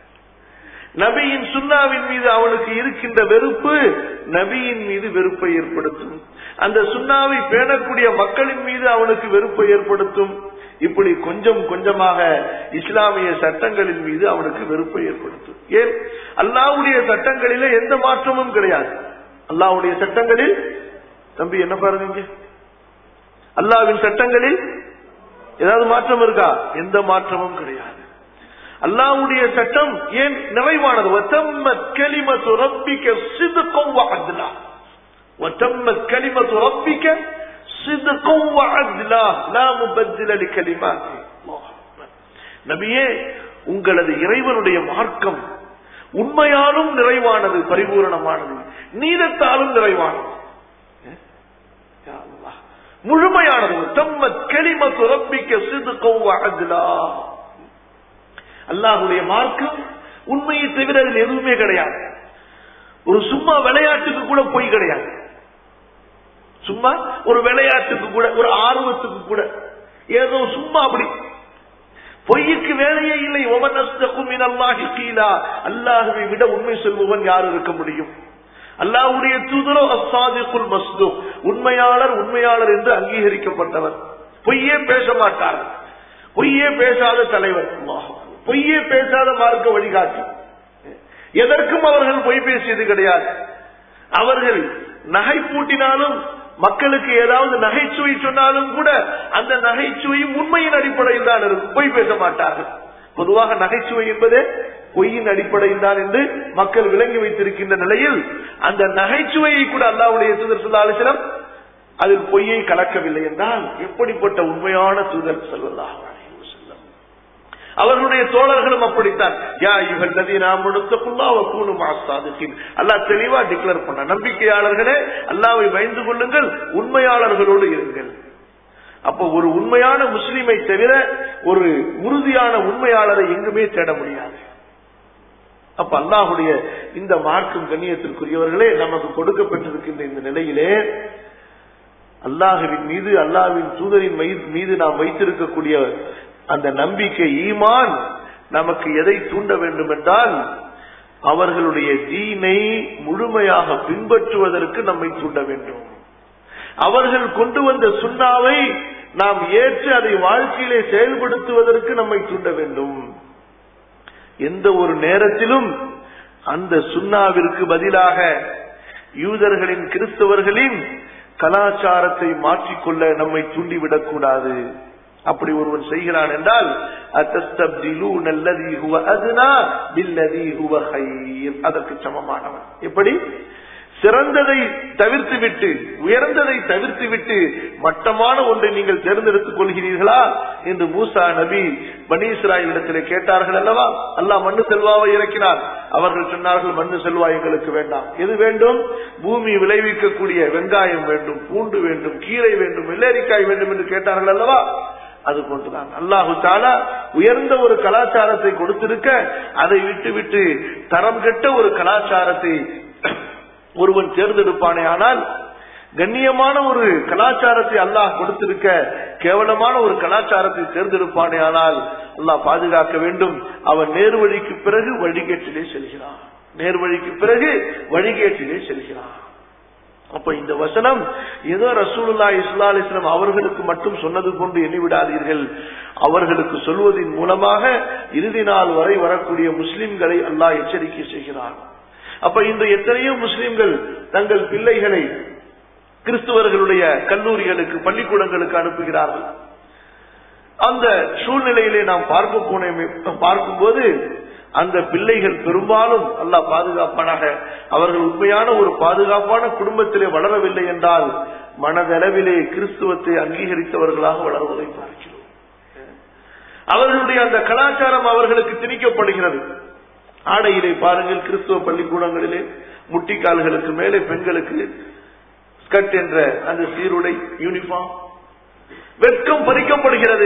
A: நபியின் சுண்ணாவின் மீது அவனுக்கு இருக்கின்ற வெறுப்பு நபியின் மீது வெறுப்பை ஏற்படுத்தும் அந்த சுண்ணாவை பேணக்கூடிய மக்களின் மீது அவனுக்கு வெறுப்பை ஏற்படுத்தும் இப்படி கொஞ்சம் கொஞ்சமாக இஸ்லாமிய சட்டங்களின் மீது அவனுக்கு வெறுப்பை ஏற்படுத்தும் ஏன் அல்லாவுடைய சட்டங்களிலே எந்த மாற்றமும் கிடையாது அல்லாவுடைய சட்டங்களில் தம்பி என்ன பாருங்க இங்க? அல்லாவின் சட்டங்களில் ஏதாவது மாற்றம் இருக்கா எந்த மாற்றமும் கிடையாது அல்லாவுடைய சட்டம் ஏன் நிறைவானது வத்தம்மத் கலிமத்து ரப்பிக்க சிதுக்கம் வஅத்லா வத்தம்மத் கலிமத்து ரப்பிக்க صدقا وعدلا لا مبدل لكلماته الله أكبر. நபியே உங்களது இறைவனுடைய மார்க்கம் உண்மையாலும் நிறைவானது பரிபூரணமானது நீதத்தாலும் நிறைவானது யா அல்லாஹ். முழுமையானது தம்ம கெளிமத்து ரப்பிக்க சிதுக்கம் அஜ்லா அல்லாஹுடைய மார்க்கம் உண்மையை தவிர அதில் எதுவுமே கிடையாது ஒரு சும்மா விளையாட்டுக்கு கூட பொய் கிடையாது சும்மா ஒரு விளையாட்டுக்கு கூட ஒரு ஆர்வத்துக்கு கூட ஏதோ சும்மா அப்படி பொய்யுக்கு வேலையே இல்லை ஒவன் அல்லாஹி கீழா அல்லாஹுவை விட உண்மை சொல்பவன் யார் இருக்க முடியும் அல்லாஹ்வுடைய தூதரோ அசாதிக்குல் மஸ்து உண்மையாளர் உண்மையாளர் என்று அங்கீகரிக்கப்பட்டவர் பொய்யே பேச மாட்டார் பொய்யே பேசாத தலைவர் அல்லாஹ். பொய்யே பேசாத மார்க்க வழிகாட்டி எதற்கும் அவர்கள் பொய் பேசியது கிடையாது அவர்கள் நகை பூட்டினாலும் மக்களுக்கு ஏதாவது நகைச்சுவை சொன்னாலும் கூட அந்த நகைச்சுவையும் உண்மையின் அடிப்படையில் தான் இருக்கும் பொய் பேச மாட்டார்கள் பொதுவாக நகைச்சுவை என்பதே பொய்யின் அடிப்படையில் தான் என்று மக்கள் விளங்கி வைத்திருக்கின்ற நிலையில் அந்த நகைச்சுவையை கூட அல்லாவுடைய தூதர் சொல்லாலிசிடம் அதில் பொய்யை கலக்கவில்லை என்றால் எப்படிப்பட்ட உண்மையான தூதர் சொல்லலாம் அவர்களுடைய தோழர்களும் அப்படித்தான் யா இவள் நதி நாம் கூணும் ஆஸ்தாதுக்கின் அல்லாஹ் தெளிவா டிக்ளேர் பண்ண நம்பிக்கையாளர்களே அல்லாவை பயந்து கொள்ளுங்கள் உண்மையாளர்களோடு இருங்கள் அப்போ ஒரு உண்மையான முஸ்லிமை தவிர ஒரு உறுதியான உண்மையாளரை எங்குமே தேட முடியாது அப்ப அல்லாஹுடைய இந்த மார்க்கும் கண்ணியத்திற்குரியவர்களே நமக்கு கொடுக்கப்பட்டிருக்கின்ற இந்த நிலையிலே அல்லாஹுவின் மீது அல்லாஹ்வின் தூதரின் மீது- மீது நாம் வைத்திருக்கக்கூடிய அந்த நம்பிக்கை ஈமான் நமக்கு எதை தூண்ட வேண்டும் என்றால் அவர்களுடைய தீனை முழுமையாக பின்பற்றுவதற்கு நம்மை தூண்ட வேண்டும் அவர்கள் கொண்டு வந்த சுண்ணாவை நாம் ஏற்று அதை வாழ்க்கையிலே செயல்படுத்துவதற்கு நம்மை தூண்ட வேண்டும் எந்த ஒரு நேரத்திலும் அந்த சுண்ணாவிற்கு பதிலாக யூதர்களின் கிறிஸ்தவர்களின் கலாச்சாரத்தை மாற்றிக்கொள்ள நம்மை தூண்டிவிடக் கூடாது அப்படி ஒருவன் செய்கிறான் என்றால் அத்தஸ்தப்திலூன அல்லதி ஹுவ அத்னா பில்லதி ஹுவ கைர் அதற்கு சமமானவன் எப்படி சிறந்ததை தவிர்த்து விட்டு உயர்ந்ததை தவிர்த்து விட்டு மட்டமான ஒன்றை நீங்கள் தேர்ந்தெடுத்துக் கொள்கிறீர்களா என்று மூசா நபி பனி இஸ்ராயலிடத்திலே கேட்டார்கள் அல்லவா அல்லாஹ் மண்ணு செல்வாவை இறக்கினார் அவர்கள் சொன்னார்கள் மண்ணு செல்வா எங்களுக்கு வேண்டாம் எது வேண்டும் பூமி விளைவிக்கக்கூடிய வெங்காயம் வேண்டும் பூண்டு வேண்டும் கீரை வேண்டும் வெள்ளரிக்காய் வேண்டும் என்று கேட்டார்கள் அல்லவா அது போன்றுதான் அல்லாஹு தாலா உயர்ந்த ஒரு கலாச்சாரத்தை கொடுத்திருக்க அதை விட்டு விட்டு தரம் கெட்ட ஒரு கலாச்சாரத்தை ஒருவன் தேர்ந்தெடுப்பானே ஆனால் கண்ணியமான ஒரு கலாச்சாரத்தை அல்லாஹ் கொடுத்திருக்க கேவலமான ஒரு கலாச்சாரத்தை தேர்ந்தெடுப்பானே ஆனால் அல்லாஹ் பாதுகாக்க வேண்டும் அவன் நேர்வழிக்கு பிறகு வழிகேட்டிலே செல்கிறான் நேர்வழிக்கு பிறகு வழிகேட்டிலே செல்கிறான் அப்ப இந்த வசனம் ஏதோ ரசூலுல்லா இஸ்லா அலிஸ்லாம் அவர்களுக்கு மட்டும் சொன்னது கொண்டு எண்ணிவிடாதீர்கள் அவர்களுக்கு சொல்வதன் மூலமாக இறுதி நாள் வரை வரக்கூடிய முஸ்லிம்களை அல்லாஹ் எச்சரிக்கை செய்கிறான் அப்ப இன்று எத்தனையோ முஸ்லிம்கள் தங்கள் பிள்ளைகளை கிறிஸ்துவர்களுடைய கல்லூரிகளுக்கு பள்ளிக்கூடங்களுக்கு அனுப்புகிறார்கள் அந்த சூழ்நிலையிலே நாம் பார்க்க போன பார்க்கும்போது அந்த பிள்ளைகள் பெரும்பாலும் அல்லாஹ் பாதுகாப்பானாக அவர்கள் உண்மையான ஒரு பாதுகாப்பான குடும்பத்திலே வளரவில்லை என்றால் மனதளவிலே கிறிஸ்துவத்தை அங்கீகரித்தவர்களாக வளர்வதை பார்க்கிறோம் அவர்களுடைய அந்த கலாச்சாரம் அவர்களுக்கு திணிக்கப்படுகிறது ஆடையிலே பாருங்கள் கிறிஸ்துவ பள்ளிக்கூடங்களிலே முட்டிக்கால்களுக்கு மேலே பெண்களுக்கு ஸ்கட் என்ற அந்த சீருடை யூனிஃபார்ம் வெட்கம் பறிக்கப்படுகிறது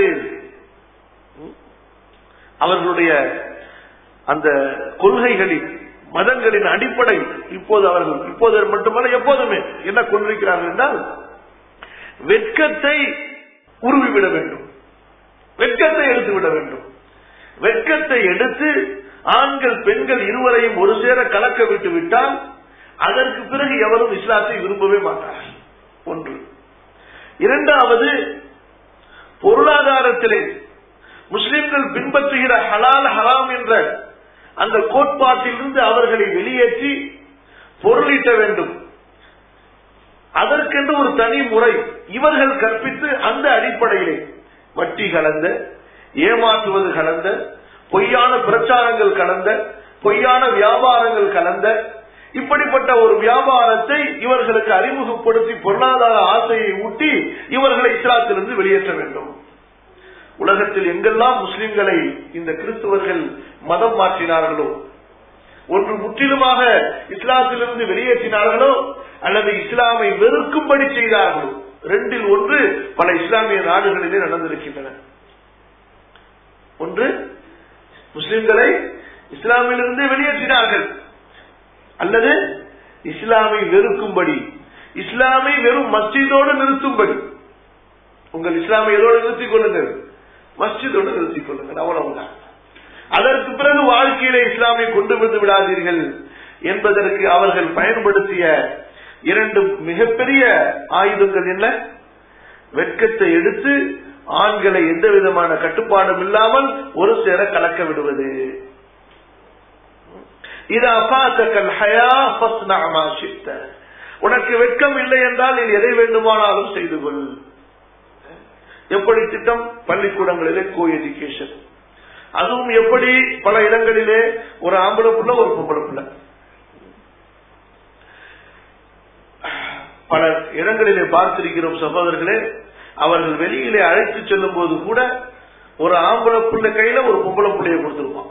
A: அவர்களுடைய அந்த கொள்கைகளின் மதங்களின் அடிப்படை இப்போது அவர்கள் இப்போது மட்டுமல்ல எப்போதுமே என்ன கொண்டிருக்கிறார்கள் என்றால் வெட்கத்தை உருவிவிட வேண்டும் வெட்கத்தை எடுத்து விட வேண்டும் வெட்கத்தை எடுத்து ஆண்கள் பெண்கள் இருவரையும் ஒரு சேர கலக்க விட்டு விட்டால் அதற்கு பிறகு எவரும் இஸ்லாத்தை விரும்பவே மாட்டார்கள் ஒன்று இரண்டாவது பொருளாதாரத்திலே முஸ்லிம்கள் பின்பற்றுகிற ஹலால் ஹராம் என்ற அந்த கோட்பாட்டிலிருந்து அவர்களை வெளியேற்றி பொருளீட்ட வேண்டும் அதற்கென்று ஒரு தனி முறை இவர்கள் கற்பித்து அந்த அடிப்படையிலே வட்டி கலந்த ஏமாற்றுவது கலந்த பொய்யான பிரச்சாரங்கள் கலந்த பொய்யான வியாபாரங்கள் கலந்த இப்படிப்பட்ட ஒரு வியாபாரத்தை இவர்களுக்கு அறிமுகப்படுத்தி பொருளாதார ஆசையை ஊட்டி இவர்களை இஸ்லாத்திலிருந்து வெளியேற்ற வேண்டும் உலகத்தில் எங்கெல்லாம் முஸ்லிம்களை இந்த கிறிஸ்தவர்கள் மதம் மாற்றினார்களோ ஒன்று முற்றிலுமாக இஸ்லாத்திலிருந்து வெளியேற்றினார்களோ அல்லது இஸ்லாமை வெறுக்கும்படி செய்தார்களோ ரெண்டில் ஒன்று பல இஸ்லாமிய நாடுகளிலே நடந்திருக்கின்றன ஒன்று முஸ்லிம்களை இஸ்லாமிலிருந்து வெளியேற்றினார்கள் அல்லது இஸ்லாமை வெறுக்கும்படி இஸ்லாமை வெறும் மஸ்ஜிதோடு நிறுத்தும்படி உங்கள் இஸ்லாமை எதோடு நிறுத்திக் கொள்ளுங்கள் மஸ்ஜிதோடு நிறுத்திக் கொள்ளுங்கள் அவ்வளவுதான் அதற்கு பிறகு வாழ்க்கையில இஸ்லாமை கொண்டு வந்து விடாதீர்கள் என்பதற்கு அவர்கள் பயன்படுத்திய இரண்டு மிகப்பெரிய ஆயுதங்கள் என்ன வெட்கத்தை எடுத்து ஆண்களை எந்த விதமான கட்டுப்பாடும் இல்லாமல் ஒரு சேர கலக்க விடுவது இது அபாத்தக்கல் ஹயா உனக்கு வெட்கம் இல்லை என்றால் நீ எதை வேண்டுமானாலும் செய்து கொள் எப்படி திட்டம் பள்ளிக்கூடங்களிலே கோ எஜுகேஷன் அதுவும் எப்படி பல இடங்களிலே ஒரு ஆம்பளை புள்ள ஒரு பொம்பளை புள்ள பல இடங்களிலே பார்த்திருக்கிறோம் சகோதரர்களே அவர்கள் வெளியிலே அழைத்து செல்லும் போது கூட ஒரு ஆம்பளை புள்ள கையில ஒரு பொம்பளை புள்ளைய கொடுத்திருப்பான்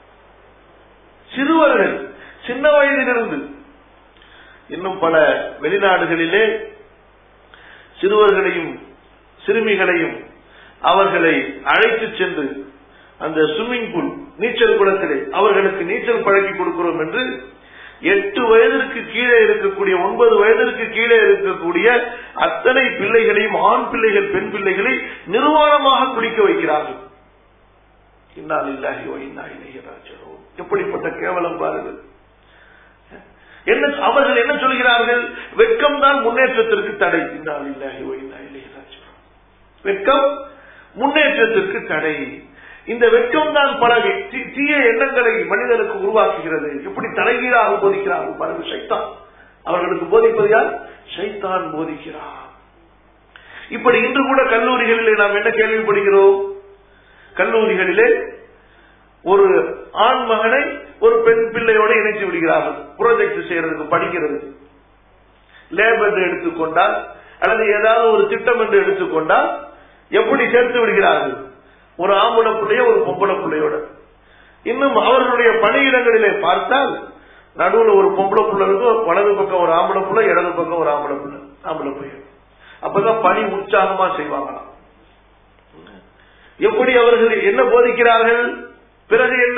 A: சிறுவர்கள் சின்ன வயதிலிருந்து இன்னும் பல வெளிநாடுகளிலே சிறுவர்களையும் சிறுமிகளையும் அவர்களை அழைத்து சென்று அந்த ஸ்விம்மிங் பூல் நீச்சல் குளத்திலே அவர்களுக்கு நீச்சல் பழக்கி கொடுக்கிறோம் என்று எட்டு வயதிற்கு கீழே இருக்கக்கூடிய ஒன்பது வயதிற்கு கீழே இருக்கக்கூடிய அத்தனை பிள்ளைகளையும் ஆண் பிள்ளைகள் பெண் பிள்ளைகளை நிர்வாணமாக குளிக்க வைக்கிறார்கள் இன்னால் இல்லாஹி இன்னா இளையராஜரோ எப்படிப்பட்ட கேவலம் பாருங்கள் என்ன அவர்கள் என்ன சொல்கிறார்கள் வெட்கம் தான் முன்னேற்றத்திற்கு தடை இன்னால் இல்லாஹி இன்னா இளையராஜரோ வெட்கம் முன்னேற்றத்திற்கு தடை இந்த வெட்கம் தான் பல தீய எண்ணங்களை மனிதனுக்கு உருவாக்குகிறது எப்படி தலைகீழாக போதிக்கிறார்கள் பாருங்க சைத்தான் அவர்களுக்கு போதிப்பது யார் சைத்தான் போதிக்கிறார் இப்படி இன்று கூட கல்லூரிகளிலே நாம் என்ன கேள்விப்படுகிறோம் கல்லூரிகளிலே ஒரு ஆண் மகனை ஒரு பெண் பிள்ளையோடு இணைத்து விடுகிறார்கள் ப்ராஜெக்ட் செய்யறதுக்கு படிக்கிறது லேப் என்று எடுத்துக்கொண்டால் அல்லது ஏதாவது ஒரு திட்டம் என்று எடுத்துக்கொண்டால் எப்படி சேர்த்து விடுகிறார்கள் ஒரு ஆம்பளை பிள்ளைய ஒரு பொம்பளை பிள்ளையோட இன்னும் அவர்களுடைய பணியிடங்களிலே பார்த்தால் நடுவில் ஒரு பொம்பளை புள்ள இருக்கும் வலது பக்கம் ஒரு ஆம்பளை புள்ள இடது பக்கம் ஒரு ஆம்பளை புள்ள ஆம்பளை பையன் அப்பதான் பணி உற்சாகமா செய்வாங்களாம் எப்படி அவர்கள் என்ன போதிக்கிறார்கள் பிறகு என்ன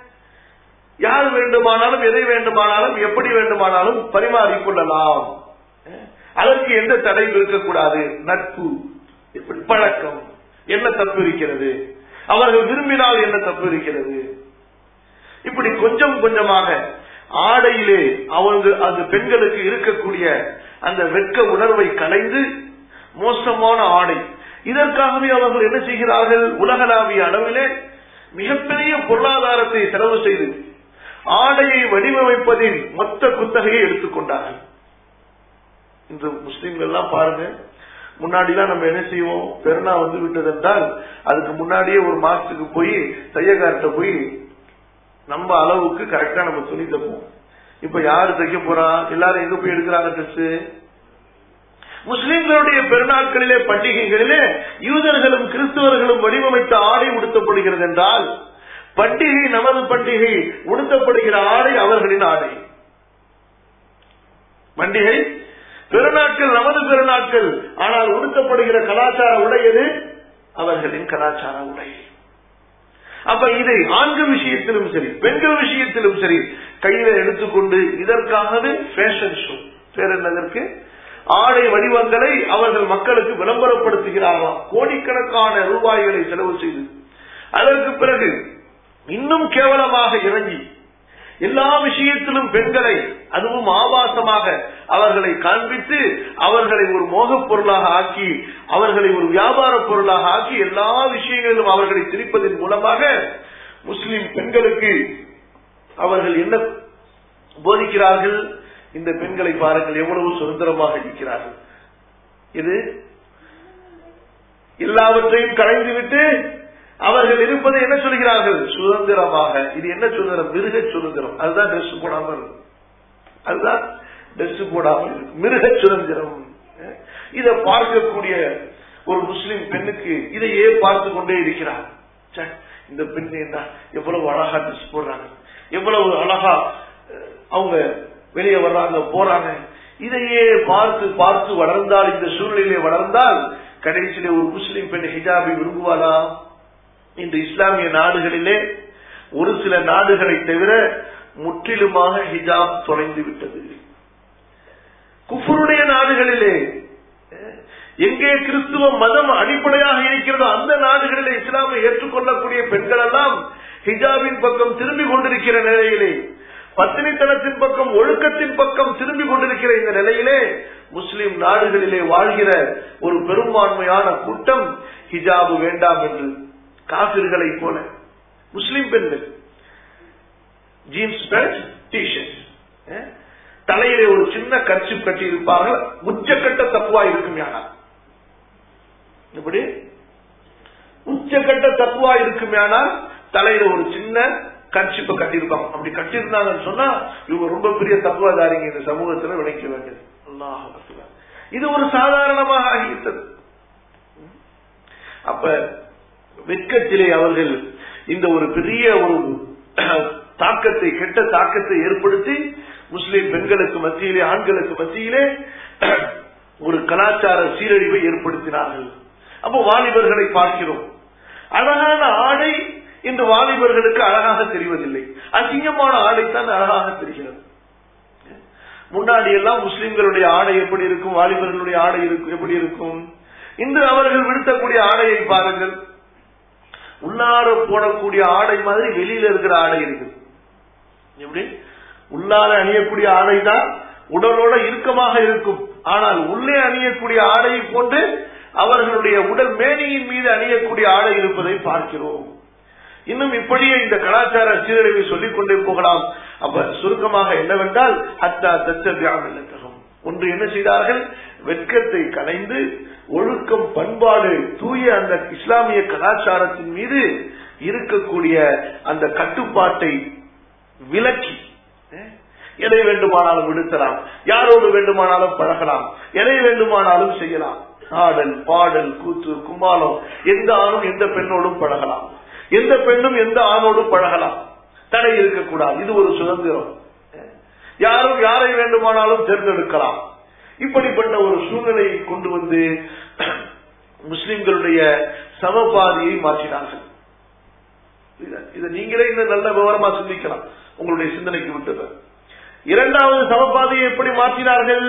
A: யார் வேண்டுமானாலும் எதை வேண்டுமானாலும் எப்படி வேண்டுமானாலும் பரிமாறிக்கொள்ளலாம் அதற்கு எந்த தடையும் இருக்கக்கூடாது நட்பு எப்படி பழக்கம் என்ன தப்பு இருக்கிறது அவர்கள் விரும்பினால் என்ன தப்பு இருக்கிறது இப்படி கொஞ்சம் கொஞ்சமாக ஆடையிலே அவங்க அந்த பெண்களுக்கு இருக்கக்கூடிய அந்த வெட்க உணர்வை கலைந்து மோசமான ஆடை இதற்காகவே அவர்கள் என்ன செய்கிறார்கள் உலகளாவிய அளவிலே மிகப்பெரிய பொருளாதாரத்தை செலவு செய்து ஆடையை வடிவமைப்பதில் மொத்த குத்தகையை எடுத்துக்கொண்டார்கள் இன்று முஸ்லிம்கள் எல்லாம் பாருங்க முன்னாடிலாம் நம்ம என்ன செய்வோம் பெருநா வந்து விட்டது என்றால் அதுக்கு முன்னாடியே ஒரு மாசத்துக்கு போய் தையக்கார்ட்ட போய் நம்ம அளவுக்கு கரெக்டா நம்ம துணி தைப்போம் இப்ப யாரு தைக்க போறா எல்லாரும் எங்க போய் எடுக்கிறாங்க ட்ரெஸ் முஸ்லிம்களுடைய பெருநாட்களிலே பண்டிகைகளிலே யூதர்களும் கிறிஸ்தவர்களும் வடிவமைத்த ஆடை உடுத்தப்படுகிறது என்றால் பண்டிகை நமது பண்டிகை உடுத்தப்படுகிற ஆடை அவர்களின் ஆடை பண்டிகை பெருநாட்கள் நமது பெருநாட்கள் ஆனால் உடுத்தப்படுகிற கலாச்சார உடை எது அவர்களின் கலாச்சார உடை அப்ப இதை ஆண்கள் விஷயத்திலும் சரி பெண்கள் விஷயத்திலும் சரி கையில எடுத்துக்கொண்டு இதற்காகவே ஃபேஷன் ஷோ பேர் என்னதற்கு ஆடை வடிவங்களை அவர்கள் மக்களுக்கு விளம்பரப்படுத்துகிறார்களாம் கோடிக்கணக்கான ரூபாய்களை செலவு செய்து அதற்கு பிறகு இன்னும் கேவலமாக இறங்கி எல்லா விஷயத்திலும் பெண்களை அதுவும் ஆபாசமாக அவர்களை காண்பித்து அவர்களை ஒரு மோகப் பொருளாக ஆக்கி அவர்களை ஒரு வியாபார பொருளாக ஆக்கி எல்லா விஷயங்களிலும் அவர்களை திரிப்பதன் மூலமாக முஸ்லிம் பெண்களுக்கு அவர்கள் என்ன போதிக்கிறார்கள் இந்த பெண்களை பாருங்கள் எவ்வளவு சுதந்திரமாக இருக்கிறார்கள் இது எல்லாவற்றையும் கலைந்துவிட்டு அவர்கள் இருப்பதை என்ன சொல்கிறார்கள் சுதந்திரமாக இது என்ன சுதந்திரம் மிருக சுதந்திரம் அதுதான் ட்ரெஸ் போடாம இருக்கும் அதுதான் ட்ரெஸ் போடாமல் இருக்கு. மிருக சுதந்திரம் இதை பார்க்கக்கூடிய ஒரு முஸ்லிம் பெண்ணுக்கு இதையே பார்த்து கொண்டே இருக்கிறார் ச்சே, இந்த பெண் என்ன எவ்வளவு அழகா ட்ரெஸ் போடுறாங்க எவ்வளவு அழகா அஹ், அவங்க வெளியே வர்றாங்க போறாங்க இதையே பார்த்து பார்த்து வளர்ந்தால் இந்த சூழ்நிலையிலே வளர்ந்தால் கடைசியிலே ஒரு முஸ்லிம் பெண் ஹிஜாபை விரும்புவாரா இந்த இஸ்லாமிய நாடுகளிலே ஒரு சில நாடுகளை தவிர முற்றிலுமாக ஹிஜாப் தொலைந்து விட்டது குஃபருடைய நாடுகளிலே அஹ், எங்கே கிறிஸ்துவ மதம் அடிப்படையாக இருக்கிறதோ அந்த நாடுகளிலே இஸ்லாமை ஏற்றுக்கொள்ளக்கூடிய பெண்கள் எல்லாம் ஹிஜாபின் பக்கம் திரும்பி கொண்டிருக்கிற நிலையிலே பத்தினித்தனத்தின் பக்கம் ஒழுக்கத்தின் பக்கம் திரும்பி கொண்டிருக்கிற இந்த நிலையிலே முஸ்லிம் நாடுகளிலே வாழ்கிற ஒரு பெரும்பான்மையான கூட்டம் ஹிஜாபு வேண்டாம் என்று காபிர்களை போல முஸ்லிம் பெண்கள் ஜீன்ஸ் பேண்ட் டிஷர்ட் தலையிலே ஒரு சின்ன கட்சி கட்டி இருப்பார்கள் உச்சக்கட்ட தப்புவா இருக்கும் யாரா இப்படி உச்சக்கட்ட தப்புவா இருக்குமேனால் தலையில ஒரு சின்ன கட்சிப்பை கட்டியிருப்பாங்க அப்படி கட்டியிருந்தாங்கன்னு சொன்னா இவங்க ரொம்ப பெரிய தப்புவாதாரிங்க இந்த சமூகத்துல விளைக்க வேண்டியது அல்லாஹ் அக்பர். இது ஒரு சாதாரணமாக ஆகிவிட்டது அப்ப வெட்கத்திலே அவர்கள் இந்த ஒரு பெரிய ஒரு தாக்கத்தை கெட்ட தாக்கத்தை ஏற்படுத்தி முஸ்லிம் பெண்களுக்கு மத்தியிலே ஆண்களுக்கு மத்தியிலே ஒரு கலாச்சார சீரழிவை ஏற்படுத்தினார்கள் அப்போ வாலிபர்களை பார்க்கிறோம் அழகான ஆடை இன்று வாலிபர்களுக்கு அழகாக தெரிவதில்லை அசிங்கமான ஆடை தான் அழகாக தெரிகிறது முன்னாடி எல்லாம் முஸ்லிம்களுடைய ஆடை எப்படி இருக்கும் வாலிபர்களுடைய ஆடை இருக்கும் எப்படி இருக்கும் இன்று அவர்கள் விடுத்தக்கூடிய ஆடையை பாருங்கள் உள்ளார போடக்கூடிய ஆடை மாதிரி வெளியில இருக்கிற ஆடை இருக்கு எப்படி உள்ளார அணியக்கூடிய ஆடை தான் உடலோட இறுக்கமாக இருக்கும் ஆனால் உள்ளே அணியக்கூடிய ஆடையை போன்று அவர்களுடைய உடல் மேனியின் மீது அணியக்கூடிய ஆடை இருப்பதை பார்க்கிறோம் இன்னும் இப்படியே இந்த கலாச்சார சீரழிவை சொல்லிக் கொண்டே போகலாம் அப்ப சுருக்கமாக என்னவென்றால் ஹத்தா தச்சபியாமில்லத்தகம் ஒன்று என்ன செய்தார்கள் வெட்கத்தை களைந்து ஒழுக்கம் பண்பாடு தூய அந்த இஸ்லாமிய கலாச்சாரத்தின் மீது இருக்கக்கூடிய அந்த கட்டுப்பாட்டை விலக்கி எதை வேண்டுமானாலும் விடுத்தலாம் யாரோடு வேண்டுமானாலும் பழகலாம் எதை வேண்டுமானாலும் செய்யலாம் ஆடல் பாடல் கூத்து கும்மாளம் எந்த ஆணும் எந்த பெண்ணோடும் பழகலாம் எந்த பெண்ணும் எந்த ஆணோடும் பழகலாம் தடை இருக்கக்கூடாது இது ஒரு சுதந்திரம் யாரும் யாரை வேண்டுமானாலும் தேர்ந்தெடுக்கலாம் இப்படிப்பட்ட ஒரு சூழ்நிலையை கொண்டு வந்து முஸ்லிம்களுடைய சமபாதியை மாற்றினார்கள் இதை நீங்களே இன்னும் நல்ல விவரமா சிந்திக்கலாம் உங்களுடைய சிந்தனைக்கு விட்டது இரண்டாவது சமபாதையை எப்படி மாற்றினார்கள்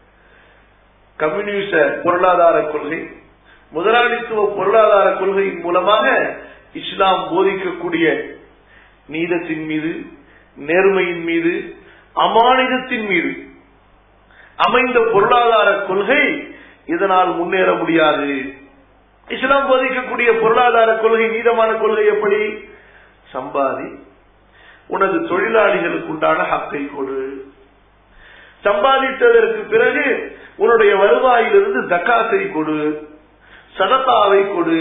A: கம்யூனிச பொருளாதார கொள்கை முதலாளித்துவ பொருளாதார கொள்கையின் மூலமாக இஸ்லாம் போதிக்கக்கூடிய நீதத்தின் மீது நேர்மையின் மீது அமானிதத்தின் மீது அமைந்த பொருளாதார கொள்கை இதனால் முன்னேற முடியாது இஸ்லாம் போதிக்கக்கூடிய பொருளாதார கொள்கை நீதமான கொள்கை எப்படி சம்பாதி உனது தொழிலாளிகளுக்கு உண்டான ஹக்கை கொடு சம்பாதித்ததற்கு பிறகு உன்னுடைய வருவாயிலிருந்து தக்காத்தை கொடு சதத்தாவை கொடு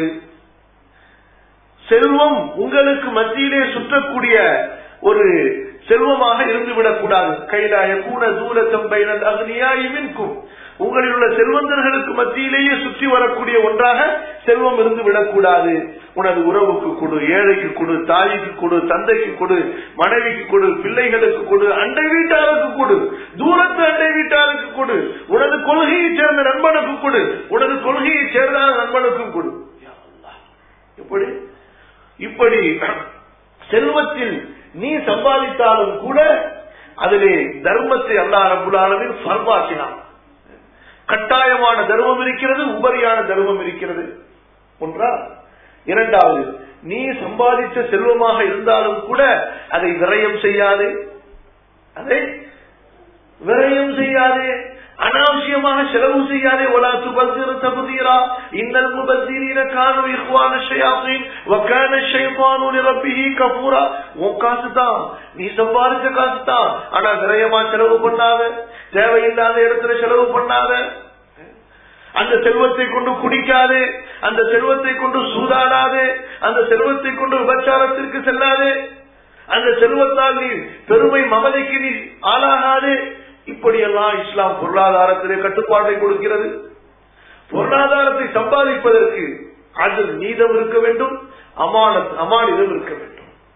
A: செல்வம் உங்களுக்கு மத்தியிலே சுற்றக்கூடிய ஒரு செல்வமாக இருந்துவிடக் கூடாது கைலாய கூட தூரத்தம் பைனல் அக்னியாயிமின்கும் உங்களில் உள்ள செல்வந்தர்களுக்கு மத்தியிலேயே சுற்றி வரக்கூடிய ஒன்றாக செல்வம் இருந்து விடக்கூடாது உனது உறவுக்கு கொடு ஏழைக்கு கொடு தாய்க்கு கொடு தந்தைக்கு கொடு மனைவிக்கு கொடு பிள்ளைகளுக்கு கொடு அண்டை வீட்டாருக்கு கொடு தூரத்து அண்டை வீட்டாருக்கு கொடு உனது கொள்கையை சேர்ந்த நண்பனுக்கு கொடு உனது கொள்கையை சேர்ந்த நண்பனுக்கும் கொடு எப்படி இப்படி செல்வத்தில் நீ சம்பாதித்தாலும் கூட அதிலே தர்மத்தை அல்லா ரபுல்லானதில் பர்வாக்கினான் கட்டாயமான தர்மம் இருக்கிறது உபரியான தர்மம் இருக்கிறது ஒன்றா இரண்டாவது நீ சம்பாதித்த செல்வமாக இருந்தாலும் கூட அதை விரயம் செய்யாது அதை விரயம் செய்யாதே அனாவசியமாக செலவு செய்யாதே ஒலா துபசிர தகுதீரா இன்னல் முபசிரீன கானு இஹ்வான ஷயாத்தீன் வகான ஷைத்தானு லிரப்பிஹி கஃபூரா உன் காசு தான் நீ சம்பாதிச்ச காசு தான் ஆனா விரயமா செலவு பண்ணாத தேவையில்லாத இடத்துல செலவு பண்ணாத அந்த செல்வத்தை கொண்டு குடிக்காதே அந்த செல்வத்தை கொண்டு சூதாடாதே அந்த செல்வத்தை கொண்டு விபச்சாரத்திற்கு செல்லாதே அந்த செல்வத்தால் நீ பெருமை மமதைக்கு நீ ஆளாகாதே இப்படியெல்லாம் இஸ்லாம் பொருளாதாரத்திலே கட்டுப்பாட்டை கொடுக்கிறது பொருளாதாரத்தை சம்பாதிப்பதற்கு அது நீதம் இருக்க வேண்டும் அமான அமானிதம் இருக்க வேண்டும்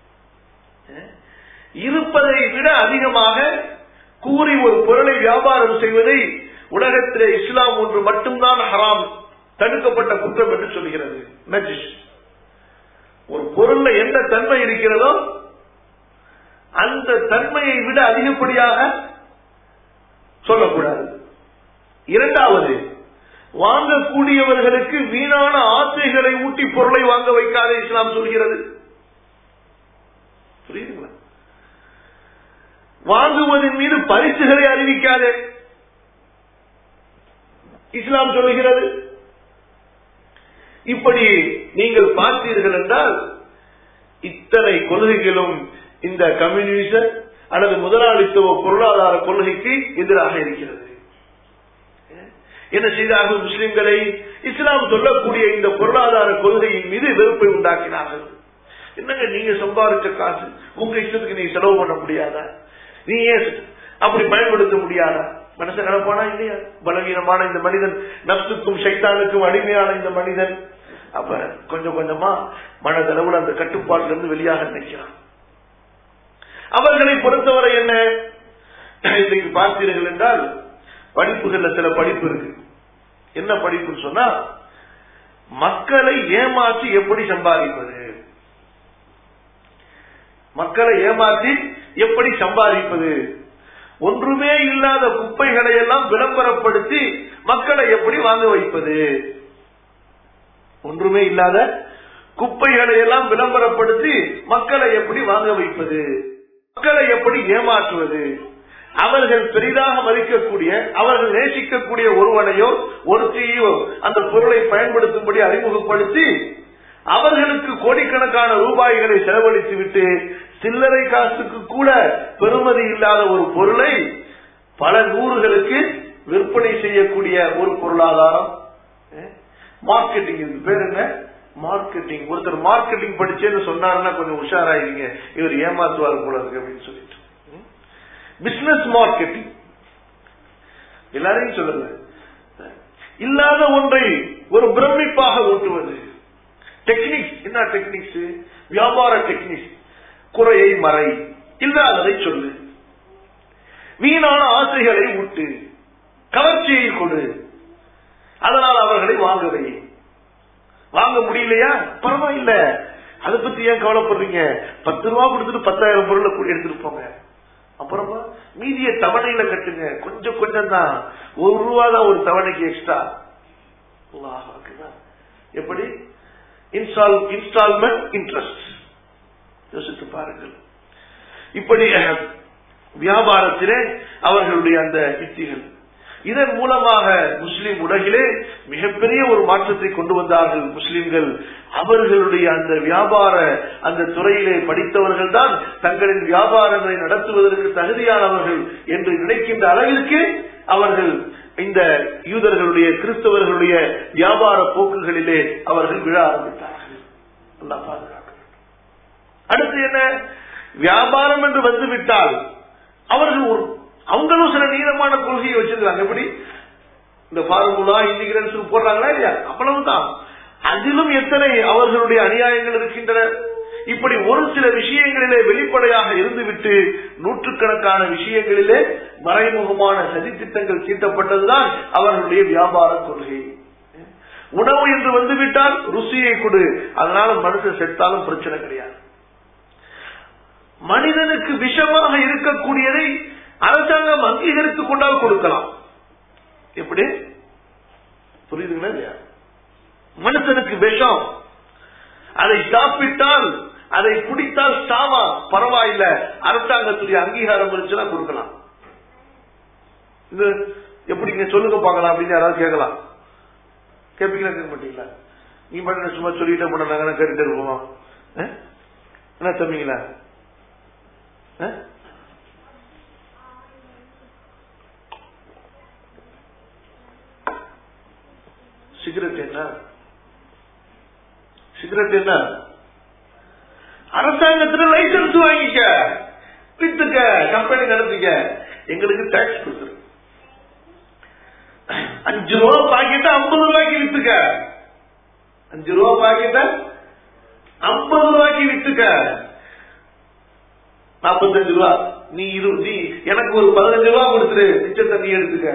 A: இருப்பதை விட அதிகமாக கூறி ஒரு பொருளை வியாபாரம் செய்வதை உலகத்திலே இஸ்லாம் ஒன்று மட்டும்தான் ஹராம் தடுக்கப்பட்ட குற்றம் என்று சொல்கிறது நஜிஷ் ஒரு பொருள்ல என்ன தன்மை இருக்கிறதோ அந்த தன்மையை விட அதிகப்படியாக சொல்லக்கூடாது இரண்டாவது வாங்கக்கூடியவர்களுக்கு வீணான ஆசைகளை ஊட்டி பொருளை வாங்க வைக்காத இஸ்லாம் சொல்கிறது புரியுதுங்களா வாங்குவதன் மீது பரிசுகளை அறிவிக்காதே இஸ்லாம் சொல்லுகிறது இப்படி நீங்கள் பார்த்தீர்கள் என்றால் இத்தனை கொள்கைகளும் இந்த கம்யூனிச அல்லது முதலாளித்துவ பொருளாதார கொள்கைக்கு எதிராக இருக்கிறது என்ன செய்தார்கள் முஸ்லிம்களை இஸ்லாம் சொல்லக்கூடிய இந்த பொருளாதார கொள்கையின் மீது வெறுப்பை உண்டாக்கினார்கள் என்னங்க நீங்க சம்பாதிச்ச காசு உங்க இஷ்டத்துக்கு நீங்க செலவு பண்ண முடியாதா நீ ஏன் அப்படி பயன்படுத்த முடியாதா மனசை நடப்பானா இல்லையா பலவீனமான இந்த மனிதன் நப்சுக்கும் சைத்தானுக்கும் அடிமையான இந்த மனிதன் அப்ப கொஞ்சம் கொஞ்சமா மனதளவுல அந்த கட்டுப்பாட்டில இருந்து வெளியாக நினைக்கிறான் அவர்களை பொறுத்தவரை என்ன இன்றைக்கு பார்த்தீர்கள் என்றால் படிப்புகள்ல சில படிப்பு இருக்கு என்ன படிப்புன்னு சொன்னா மக்களை ஏமாற்றி எப்படி சம்பாதிப்பது மக்களை ஏமாற்றி எப்படி சம்பாதிப்பது ஒன்றுமே இல்லாத குப்பைகளை எல்லாம் விளம்பரப்படுத்தி மக்களை எப்படி வாங்க வைப்பது ஒன்றுமே இல்லாத குப்பைகளை எல்லாம் விளம்பரப்படுத்தி மக்களை எப்படி வாங்க வைப்பது மக்களை எப்படி ஏமாற்றுவது அவர்கள் பெரிதாக மதிக்கக்கூடிய அவர்கள் நேசிக்கக்கூடிய ஒருவனையோ ஒருத்தையோ அந்த பொருளை பயன்படுத்தும்படி அறிமுகப்படுத்தி அவர்களுக்கு கோடிக்கணக்கான ரூபாய்களை செலவழித்து விட்டு சில்லறை காசுக்கு கூட பெறுமதி இல்லாத ஒரு பொருளை பல நூறுகளுக்கு விற்பனை செய்யக்கூடிய ஒரு பொருளாதாரம் மார்க்கெட்டிங் இது பேர் என்ன மார்க்கெட்டிங் ஒருத்தர் மார்க்கெட்டிங் படிச்சேன்னு சொன்னாருன்னா கொஞ்சம் உஷாராயிருங்க இவர் ஏமாத்துவார் போல இருக்கு அப்படின்னு சொல்லிட்டு பிசினஸ் மார்க்கெட்டிங் எல்லாரையும் சொல்லுங்க இல்லாத ஒன்றை ஒரு பிரமிப்பாக ஊட்டுவது டெக்னிக்ஸ் என்ன டெக்னிக்ஸ் வியாபார டெக்னிக்ஸ் குறையை மறை இல்லாததை சொல்லு வீணான ஆசைகளை ஊட்டு கவர்ச்சியை கொடு அதனால் அவர்களை வாங்கவை வாங்க முடியலையா பரவாயில்ல அதை பத்தி ஏன் கவலைப்படுறீங்க பத்து ரூபா கொடுத்துட்டு பத்தாயிரம் பொருளை கூடி எடுத்துட்டு போங்க அப்புறமா மீதிய தவணையில கட்டுங்க கொஞ்சம் கொஞ்சம் தான் ஒரு ரூபா தான் ஒரு தவணைக்கு எக்ஸ்ட்ரா எப்படி இன்ஸ்டால் இன்ஸ்டால்மெண்ட் இன்ட்ரெஸ்ட் யோசித்து பாருங்கள் இப்படி வியாபாரத்திலே அவர்களுடைய அந்த யுக்திகள் இதன் மூலமாக முஸ்லிம் உலகிலே மிகப்பெரிய ஒரு மாற்றத்தை கொண்டு வந்தார்கள் முஸ்லிம்கள் அவர்களுடைய அந்த வியாபார அந்த துறையிலே படித்தவர்கள் தான் தங்களின் வியாபாரங்களை நடத்துவதற்கு தகுதியானவர்கள் என்று நினைக்கின்ற அளவிற்கு அவர்கள் இந்த யூதர்களுடைய கிறிஸ்தவர்களுடைய வியாபார போக்குகளிலே அவர்கள் விழ ஆரம்பித்தார்கள் பாதுகாக்க அடுத்து என்ன வியாபாரம் என்று வந்துவிட்டால் அவர்கள் ஒரு அவங்களும் சில நீளமான கொள்கையை வச்சிருக்காங்க எப்படி இந்த ஃபார்முலா இன்டிகிரன்ஸ் போடுறாங்களா இல்லையா அவ்வளவுதான் அதிலும் எத்தனை அவர்களுடைய அநியாயங்கள் இருக்கின்றன இப்படி ஒரு சில விஷயங்களிலே வெளிப்படையாக இருந்துவிட்டு நூற்றுக்கணக்கான விஷயங்களிலே மறைமுகமான சதித்திட்டங்கள் தீட்டப்பட்டதுதான் அவர்களுடைய வியாபார கொள்கை உணவு என்று வந்துவிட்டால் ருசியை கொடு அதனால மனுஷன் செத்தாலும் பிரச்சனை கிடையாது மனிதனுக்கு விஷமாக இருக்கக்கூடியதை அரசாங்கம் அங்கீகரித்துக் கொண்டால் கொடுக்கலாம் எப்படி புரியுதுங்களா இல்லையா மனுஷனுக்கு விஷம் அதை சாப்பிட்டால் அதை குடித்தால் சாவா பரவாயில்ல அரசாங்கத்துடைய அங்கீகாரம் இருந்துச்சுன்னா கொடுக்கலாம் இது எப்படிங்க சொல்லுங்க பார்க்கலாம் அப்படின்னு யாராவது கேட்கலாம் கேட்பீங்களா கேட்க மாட்டீங்களா நீ மட்டும் சும்மா சொல்லிட்டே போனாங்க கேட்டுட்டு இருப்போம் என்ன தம்பிங்களா சிகரெட் என்ன சிகரெட் என்ன அரசாங்கத்துல லைசன்ஸ் வாங்கிக்க வித்துக்க கம்பெனி நடத்திக்க எங்களுக்கு டாக்ஸ் கொடுத்துரு அஞ்சு ரூபா பாக்கெட்ட ஐம்பது ரூபாய்க்கு வித்துக்க அஞ்சு ரூபா பாக்கெட்ட ஐம்பது ரூபாய்க்கு வித்துக்க நாற்பத்தஞ்சு ரூபா நீ இரு நீ எனக்கு ஒரு பதினஞ்சு ரூபா கொடுத்துரு மிச்சத்தை நீ எடுத்துக்க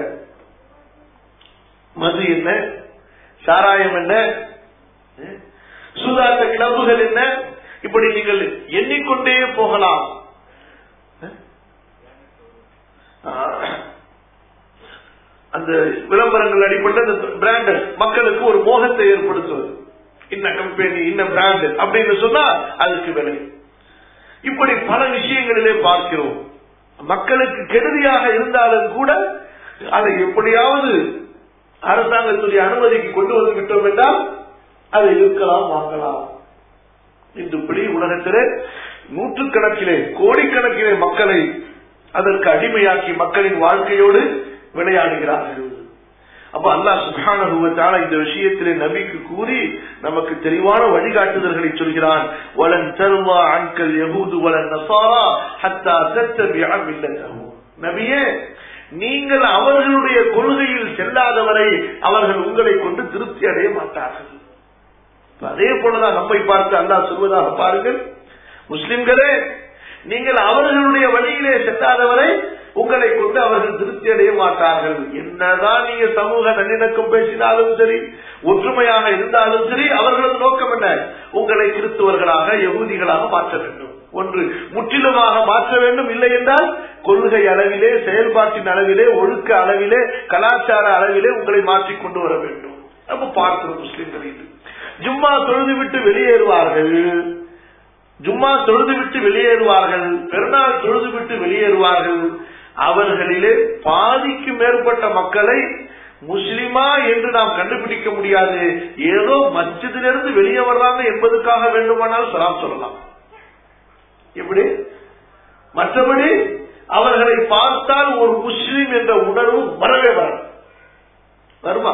A: மது என்ன சாராயம் என்ன சூதாட்ட கிளம்புகள் என்ன இப்படி நீங்கள் எண்ணிக்கொண்டே போகலாம் அந்த விளம்பரங்கள் அடிப்படையில் அந்த பிராண்ட் மக்களுக்கு ஒரு மோகத்தை ஏற்படுத்துவது இன்ன கம்பெனி இன்ன பிராண்ட் அப்படின்னு சொன்னா அதுக்கு விலை இப்படி பல விஷயங்களிலே பார்க்கிறோம் மக்களுக்கு கெடுதியாக இருந்தாலும் கூட அதை எப்படியாவது அரசாங்கத்துடைய அனுமதிக்கு கொண்டு வந்து விட்டோம் என்றால் அதை இருக்கலாம் வாங்கலாம் இன்றுபடி உலகத்திலே நூற்றுக்கணக்கிலே கோடிக்கணக்கிலே மக்களை அதற்கு அடிமையாக்கி மக்களின் வாழ்க்கையோடு விளையாடுகிறார்கள் அப்ப அல்லாஹ் சுகானுபவத்தால இந்த விஷயத்திலே நபிக்கு கூறி நமக்கு தெளிவான வழிகாட்டுதல்களை சொல்கிறான் வலன் தருவா அன்கல் யகூது வலன் நசாரா ஹத்தா தத்தபியா மில்லத்தஹு நபியே நீங்கள் அவர்களுடைய கொள்கையில் செல்லாதவரை அவர்கள் உங்களை கொண்டு திருப்தி அடைய மாட்டார்கள் அதே போலதான் நம்மை பார்த்து அல்லாஹ் சொல்வதாக பாருங்கள் முஸ்லிம்களே நீங்கள் அவர்களுடைய வழியிலே செல்லாதவரை உங்களை கொண்டு அவர்கள் திருப்தி அடைய மாட்டார்கள் என்னதான் நீங்க சமூக நல்லிணக்கம் பேசினாலும் சரி ஒற்றுமையாக இருந்தாலும் சரி அவர்களது நோக்கம் என்ன உங்களை கிறிஸ்துவர்களாக யகுதிகளாக மாற்ற வேண்டும் ஒன்று முற்றிலுமாக மாற்ற வேண்டும் இல்லை என்றால் கொள்கை அளவிலே செயல்பாட்டின் அளவிலே ஒழுக்க அளவிலே கலாச்சார அளவிலே உங்களை மாற்றிக் கொண்டு வர வேண்டும் நம்ம பார்க்கிறோம் முஸ்லிம்களில் ஜும்மா தொழுது விட்டு வெளியேறுவார்கள் ஜும்மா தொழுது விட்டு வெளியேறுவார்கள் பெருநாள் தொழுது விட்டு வெளியேறுவார்கள் அவர்களிலே பாதிக்கு மேற்பட்ட மக்களை முஸ்லிமா என்று நாம் கண்டுபிடிக்க முடியாது ஏதோ மஸ்ஜிதிலிருந்து வெளியே வர்றாங்க என்பதற்காக வேண்டுமானால் சலாம் சொல்லலாம் எப்படி மற்றபடி அவர்களை பார்த்தால் ஒரு முஸ்லிம் என்ற உணர்வு வரவே வரும் வருமா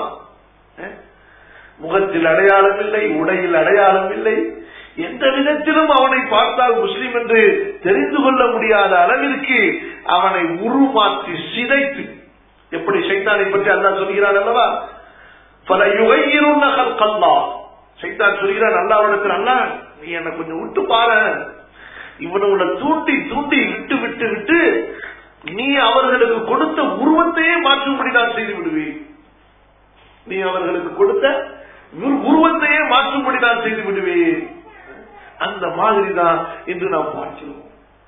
A: முகத்தில் அடையாளம் இல்லை உடையில் அடையாளம் இல்லை எந்த விதத்திலும் அவனை பார்த்தால் முஸ்லிம் என்று தெரிந்து கொள்ள முடியாத அளவிற்கு அவனை உருமாற்றி சிதைத்து எப்படி சைத்தானை பற்றி அல்லா சொல்கிறான் அல்லவா பல யுகையிருந்த கல்லா சைத்தான் சொல்கிறான் அல்லாவிடத்தில் அல்லா நீ என்னை கொஞ்சம் விட்டு பாரு இவனை உன்னை தூண்டி தூண்டி விட்டு விட்டு விட்டு நீ அவர்களுக்கு கொடுத்த உருவத்தையே மாற்றும்படி நான் செய்து விடுவேன் நீ அவர்களுக்கு கொடுத்த உருவத்தையே மாற்றும்படி நான் செய்து விடுவேன் அந்த மாதிரி தான் இன்று நாம் பார்க்கிறோம்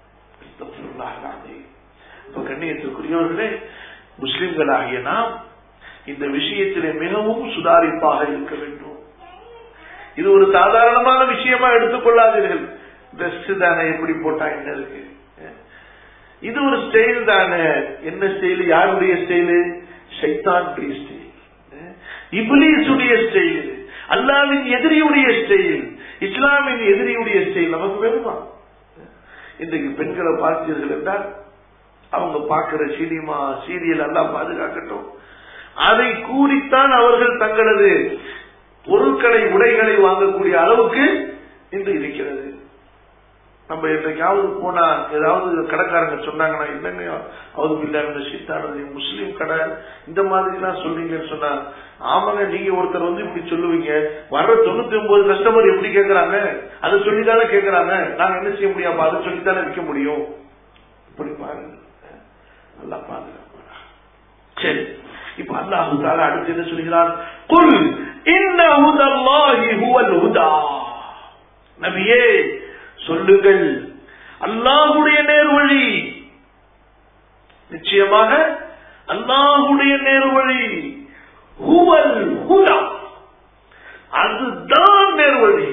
A: கண்ணியத்திற்குரியவர்களே முஸ்லிம்களாகிய நாம் இந்த விஷயத்திலே மிகவும் சுதாரிப்பாக இருக்க வேண்டும் இது ஒரு சாதாரணமான விஷயமா எடுத்துக்கொள்ளாதீர்கள் ட்ரெஸ் தானே எப்படி போட்டா என்ன இருக்கு இது ஒரு ஸ்டைல் தானே என்ன ஸ்டைல் யாருடைய ஸ்டைலு சைத்தானுடைய ஸ்டைல் இபிலீசுடைய ஸ்டைல் அல்லாவின் எதிரியுடைய ஸ்டைல் இஸ்லாமின் எதிரியுடைய ஸ்டைல் நமக்கு வேணுமா இன்றைக்கு பெண்களை பார்த்தீர்கள் என்றால் அவங்க பார்க்கிற சினிமா சீரியல் எல்லாம் பாதுகாக்கட்டும் அதை கூறித்தான் அவர்கள் தங்களது பொருட்களை உடைகளை வாங்கக்கூடிய அளவுக்கு இன்று இருக்கிறது நம்ம என்றைக்காவது போனா ஏதாவது கடைக்காரங்க சொன்னாங்கன்னா என்னங்க அவது பிள்ளைங்க சீத்தானது முஸ்லீம் கடை இந்த மாதிரி எல்லாம் சொல்றீங்கன்னு சொன்னா ஆமாங்க நீங்க ஒருத்தர் வந்து இப்படி சொல்லுவீங்க வர்ற தொண்ணூத்தி ஒன்பது கஸ்டமர் எப்படி கேக்குறாங்க அதை சொல்லித்தானே கேக்குறாங்க நாங்க என்ன செய்ய முடியாம அதை சொல்லித்தானே விற்க முடியும் இப்படி பாருங்க நல்லா பாதுகாப்பா சரி இப்ப அல்லாஹு தாலா அடுத்து என்ன சொல்கிறார் குல் இன்ன ஹுதல்லாஹி ஹுவல் ஹுதா நபியே சொல்லுங்கள் அல்லாஹுடைய நேர்வழி நிச்சயமாக அல்லாஹுடைய நேர்வழி ஹுவல் ஹுதா அதுதான் நேர்வழி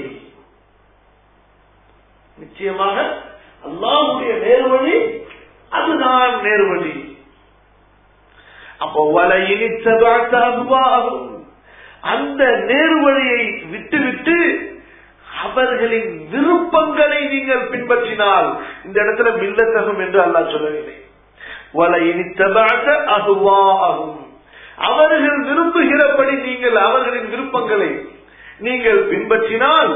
A: நிச்சயமாக அல்லாஹுடைய நேர்வழி அதுதான் நேர்வழி அப்போ வலையினி செவ்வாய்த்தாகுவாகும் அந்த நேர்வழியை விட்டுவிட்டு அவர்களின் விருப்பங்களை நீங்கள் பின்பற்றினால் இந்த இடத்துல மில்லத்தகம் என்று அல்லா சொல்லவில்லை வலையினி செவ்வாய்த்த அகுவாகும் அவர்கள் விரும்புகிறபடி நீங்கள் அவர்களின் விருப்பங்களை நீங்கள் பின்பற்றினால்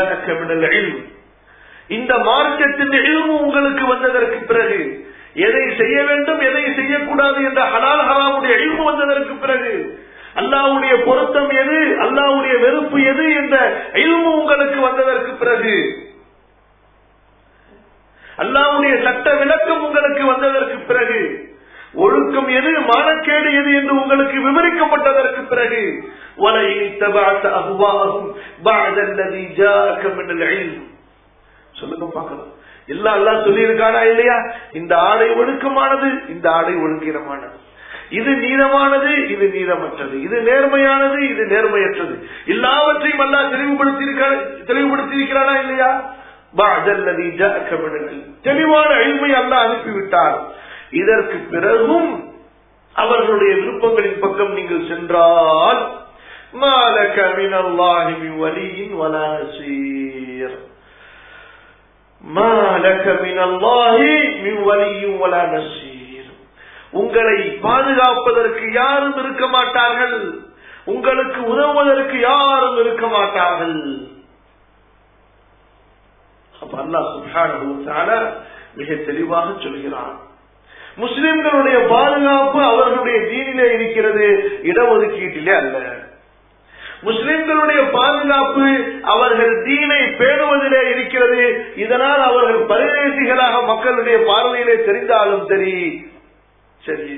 A: இந்த மார்க்கத்தின் இல்மு உங்களுக்கு வந்ததற்கு பிறகு எதை அல்லாவுடைய சட்ட விளக்கம் உங்களுக்கு வந்ததற்கு பிறகு ஒழுக்கம் எது மானக்கேடு எது என்று உங்களுக்கு விவரிக்கப்பட்டதற்கு பிறகு சொல்லுங்க பார்க்கலாம் எல்லாம் எல்லாம் சொல்லி இருக்கானா இல்லையா இந்த ஆடை ஒழுக்கமானது இந்த ஆடை ஒழுங்கீனமானது இது நீளமானது இது நீளமற்றது இது நேர்மையானது இது நேர்மையற்றது எல்லாவற்றையும் அல்லா தெளிவுபடுத்தியிருக்கான தெளிவுபடுத்தியிருக்கிறானா இல்லையா தெளிவான அழிமை அல்ல அனுப்பிவிட்டார் இதற்கு பிறகும் அவர்களுடைய விருப்பங்களின் பக்கம் நீங்கள் சென்றால் மாலக மினல்லாஹி வலியின் வலாசீர் மாலக மினல்லாஹி மின் வலியும் வலா நசீர் உங்களை பாதுகாப்பதற்கு யாரும் இருக்க மாட்டார்கள் உங்களுக்கு உதவுவதற்கு யாரும் இருக்க மாட்டார்கள் அப்ப அல்லாஹ் சுப்ஹானஹு மிக தெளிவாக சொல்கிறான் முஸ்லிம்களுடைய பாதுகாப்பு அவர்களுடைய தீனிலே இருக்கிறது இடஒதுக்கீட்டிலே அல்ல முஸ்லிம்களுடைய பாதுகாப்பு அவர்கள் தீனை பேணுவதிலே இருக்கிறது இதனால் அவர்கள் பரதேசிகளாக மக்களுடைய பார்வையிலே தெரிந்தாலும் சரி சரி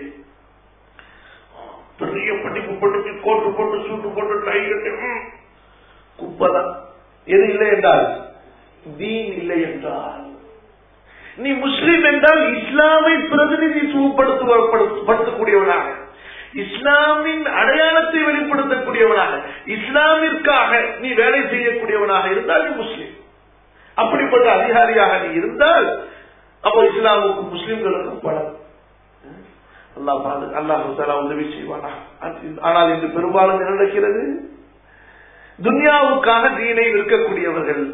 A: பெரிய படிப்பு படிச்சு கோட்டு போட்டு சூட்டு போட்டு டை கட்டி குப்பதான் எது இல்லை என்றால் தீன் இல்லை என்றால் நீ முஸ்லிம் என்றால் இஸ்லாமை பிரதிநிதித்துவப்படுத்தக்கூடியவனாக இஸ்லாமின் அடையாளத்தை வெளிப்படுத்தக்கூடியவனாக இஸ்லாமிற்காக நீ வேலை செய்யக்கூடியவனாக இருந்தால் நீ முஸ்லிம் அப்படிப்பட்ட அதிகாரியாக நீ இருந்தால் அப்போ இஸ்லாமுக்கும் முஸ்லிம்களுக்கும் பலம் அல்லாஹ் அல்லாஹு உதவி செய்வானா ஆனால் இன்று பெரும்பாலும் என்ன நடக்கிறது துன்யாவுக்காக தீனை விற்கக்கூடியவர்கள்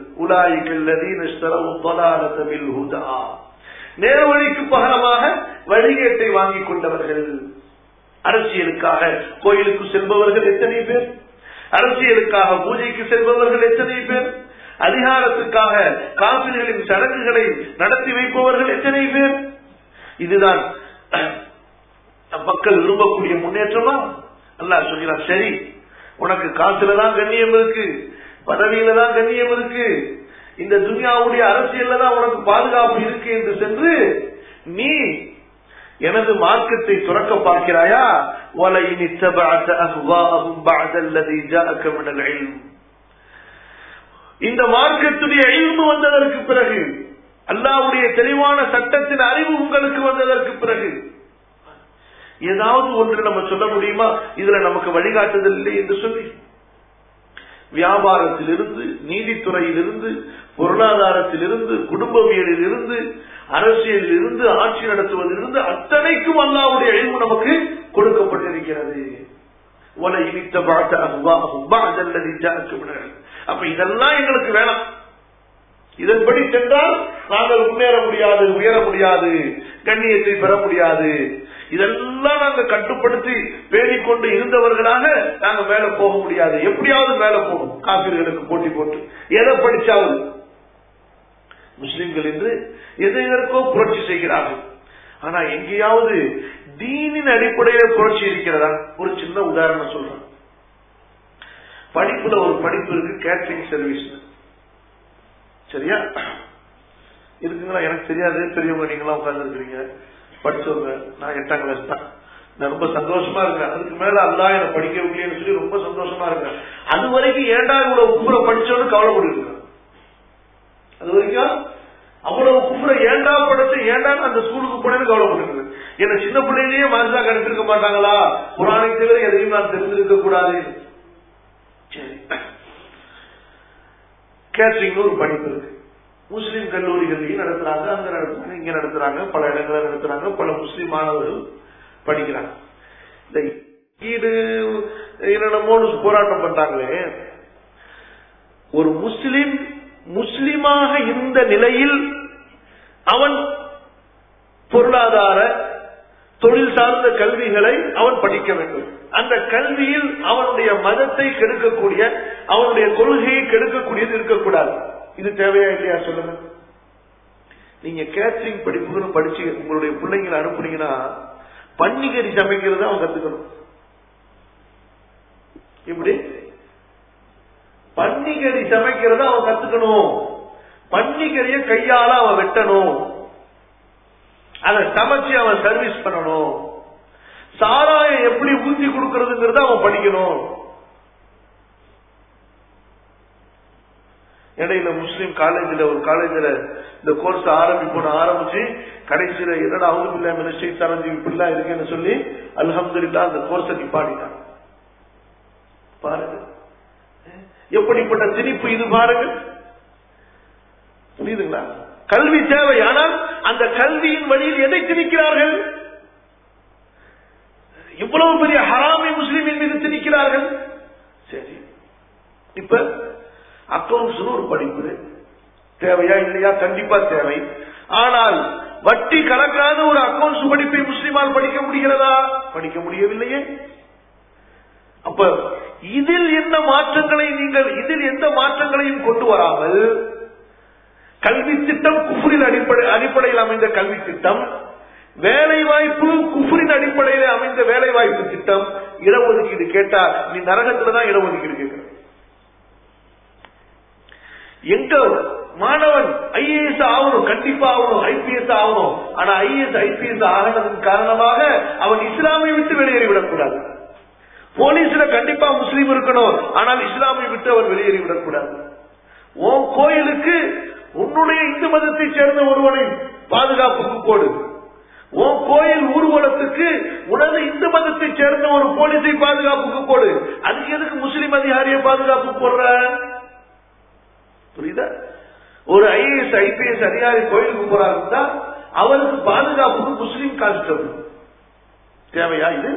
A: நேர்வழிக்கு பகரமாக வழிகேட்டை வாங்கிக் கொண்டவர்கள் அரசியலுக்காக கோயிலுக்கு செல்பவர்கள் எத்தனை பேர் அரசியலுக்காக பூஜைக்கு செல்பவர்கள் எத்தனை பேர் அதிகாரத்துக்காக காப்பிர்களின் சடங்குகளை நடத்தி வைப்பவர்கள் எத்தனை பேர் இதுதான் மக்கள் விரும்பக்கூடிய முன்னேற்றமா அல்ல சொல்கிறார் சரி உனக்கு காசுல தான் கண்ணியம் இருக்கு பதவியில தான் கண்ணியம் இருக்கு இந்த துனியாவுடைய அரசியல்ல தான் உனக்கு பாதுகாப்பு இருக்கு என்று சென்று நீ எனது மார்க்கத்தை துறக்க பார்க்கிறாயா وَلَئِنِ اتَّبَعْتَ أَهْوَاءَهُمْ بَعْدَ الَّذِي جَاءَكَ مِنَ الْعِلْمِ இந்த மார்க்கத்துடைய இல்மு வந்ததற்கு பிறகு அல்லாவுடைய தெளிவான சட்டத்தின் அறிவு உங்களுக்கு வந்ததற்கு பிறகு ஏதாவது ஒன்று நம்ம சொல்ல முடியுமா இதுல நமக்கு வழிகாட்டுதல் இல்லை என்று சொல்லி வியாபாரத்திலிருந்து நீதித்துறையிலிருந்து பொருளாதாரத்திலிருந்து குடும்பவியலில் இருந்து அரசியலில் இருந்து ஆட்சி நடத்துவதிலிருந்து அத்தனைக்கும் அல்லாவுடைய அழிவு நமக்கு கொடுக்கப்பட்டிருக்கிறது அப்ப இதெல்லாம் எங்களுக்கு வேணாம் இதன்படி சென்றால் நாங்கள் முன்னேற முடியாது உயர முடியாது கண்ணியத்தை பெற முடியாது இதெல்லாம் நாங்க கட்டுப்படுத்தி பேணிக்கொண்டு இருந்தவர்களாக நாங்க மேல போக முடியாது எப்படியாவது மேல போகும் காப்பீர்களுக்கு போட்டி போட்டு எதை படிச்சாவது முஸ்லிம்கள் என்று எதை எதற்கோ புரட்சி செய்கிறார்கள் ஆனா எங்கேயாவது தீனின் அடிப்படையில் புரட்சி இருக்கிறதா ஒரு சின்ன உதாரணம் சொல்றேன் படிப்புல ஒரு படிப்பு இருக்கு கேட்டரிங் சர்வீஸ் சரியா இருக்குங்களா எனக்கு தெரியாது பெரியவங்க நீங்களாம் உட்கார்ந்து இருக்கிறீங்க படிச்சவங்க நான் எட்டாம் கிளாஸ் தான் நான் ரொம்ப சந்தோஷமா இருக்கேன் அதுக்கு மேல அல்லா என்ன படிக்க வைக்கலன்னு சொல்லி ரொம்ப சந்தோஷமா இருக்கேன் அது வரைக்கும் ஏண்டா இவ்வளவு குப்புற படிச்சோன்னு கவலைப்பட்டு அது வரைக்கும் அவ்வளவு குப்புற ஏண்டா படிச்சு ஏண்டா அந்த ஸ்கூலுக்கு போனேன்னு கவலைப்பட்டு என்ன சின்ன பிள்ளையிலேயே மனசா கணிச்சிருக்க மாட்டாங்களா புராணத்தை தவிர எதையும் நான் தெரிஞ்சிருக்க கூடாது சரி கேட்டரிங் ஒரு படிப்பு இருக்கு முஸ்லீம் கல்லூரிகளையும் நடத்துறாங்க அங்க நடத்துறாங்க இங்க நடத்துறாங்க பல இடங்களை நடத்துறாங்க பல முஸ்லீம் மாணவர்கள் படிக்கிறாங்க இந்த ஈடு என்னென்னமோன்னு போராட்டம் பண்றாங்களே ஒரு முஸ்லிம் முஸ்லிமாக இருந்த நிலையில் அவன் பொருளாதார தொழில் சார்ந்த கல்விகளை அவன் படிக்க வேண்டும் அந்த கல்வியில் அவனுடைய மதத்தை கெடுக்கக்கூடிய அவனுடைய கொள்கையை கெடுக்கக்கூடியது இருக்கக்கூடாது இது தேவையா இல்லையா சொல்லுங்க நீங்க கேட்டரிங் படிப்புன்னு படிச்சு உங்களுடைய பிள்ளைங்களை அனுப்புனீங்கன்னா பன்னிக்கறி சமைக்கிறது அவன் கத்துக்கணும் இப்படி பன்னிக்கறி சமைக்கிறத அவன் கத்துக்கணும் பன்னிக்கறிய கையால அவன் வெட்டணும் அதை சமைச்சு அவன் சர்வீஸ் பண்ணணும் சாராயம் எப்படி ஊத்தி கொடுக்கறதுங்கிறத அவன் படிக்கணும் இடையில முஸ்லீம் காலேஜ்ல ஒரு காலேஜ்ல இந்த கோர்ஸ் ஆரம்பிப்போம் ஆரம்பிச்சு கடைசியில என்னடா அவங்க இல்ல மினிஸ்ட்ரி தரஞ்சு இப்படிலாம் இருக்குன்னு சொல்லி அல்ஹம்துலில்லா அந்த கோர்ஸை நிப்பாட்டிட்டான் பாருங்க எப்படிப்பட்ட திணிப்பு இது பாருங்க புரியுதுங்களா கல்வி தேவை ஆனால் அந்த கல்வியின் வழியில் எதை திணிக்கிறார்கள் இவ்வளவு பெரிய ஹராமி முஸ்லிமின் மீது திணிக்கிறார்கள் சரி இப்ப அக்கௌண்ட்ஸ் ஒரு படிப்பு தேவையா இல்லையா கண்டிப்பா தேவை ஆனால் வட்டி கலக்காத ஒரு அக்கௌண்ட்ஸ் படிப்பை முஸ்லிமால் படிக்க முடிகிறதா படிக்க முடியவில்லையே அப்ப இதில் என்ன மாற்றங்களை நீங்கள் இதில் எந்த மாற்றங்களையும் கொண்டு வராமல் கல்வி திட்டம் குஃபுரின் அடிப்படை அடிப்படையில் அமைந்த கல்வி திட்டம் வேலை வாய்ப்பு குஃபுரின் அடிப்படையில் அமைந்த வேலை வாய்ப்பு திட்டம் இடஒதுக்கீடு கேட்டா நீ நரகத்துல தான் இடஒதுக்கீடு கேட்கிற எங்க மாணவன் ஐஏஎஸ் ஆகணும் கண்டிப்பா ஆகணும் ஐபிஎஸ் ஆகணும் ஆனா ஐஏஎஸ் ஐபிஎஸ் ஆகினதன் காரணமாக அவன் இஸ்லாமை விட்டு வெளியேறிவிடக் கூடாது போலீஸ்ல கண்டிப்பா முஸ்லீம் இருக்கணும் ஆனால் இஸ்லாமை விட்டு அவர் வெளியேறிவிடக் கூடாது உன் கோயிலுக்கு உன்னுடைய இந்து மதத்தை சேர்ந்த ஒருவனை பாதுகாப்புக்கு போடு உன் கோயில் ஊர்வலத்துக்கு உனது இந்து மதத்தை சேர்ந்த ஒரு போலீஸை பாதுகாப்புக்கு போடு அதுக்கு எதுக்கு முஸ்லீம் அதிகாரியை பாதுகாப்பு போடுற புரியுதா ஒரு ஐஏஎஸ் ஐபிஎஸ் அதிகாரி கோயிலுக்கு போறாருந்தா அவருக்கு பாதுகாப்புக்கு முஸ்லீம் கான்ஸ்டபிள் தேவையா இது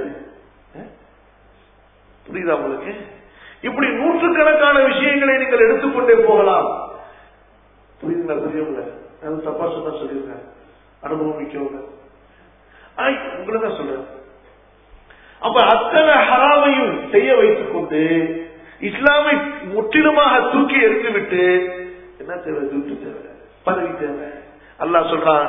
A: புரியுதா உங்களுக்கு இப்படி நூற்றுக்கணக்கான விஷயங்களை நீங்கள் எடுத்துக்கொண்டே போகலாம் புரியுதுங்களா புரியவில்லை அது தப்பா சொன்னா சொல்லிருங்க அனுபவம் மிக்கவங்க உங்களை தான் சொல்றேன் அப்ப அத்தனை ஹராமையும் செய்ய வைத்துக் கொண்டு இஸ்லாமை முற்றிலுமாக தூக்கி எறிந்துவிட்டு என்ன தேவை துட்டு தேவை பதவி தேவை அல்லாஹ் சொல்றான்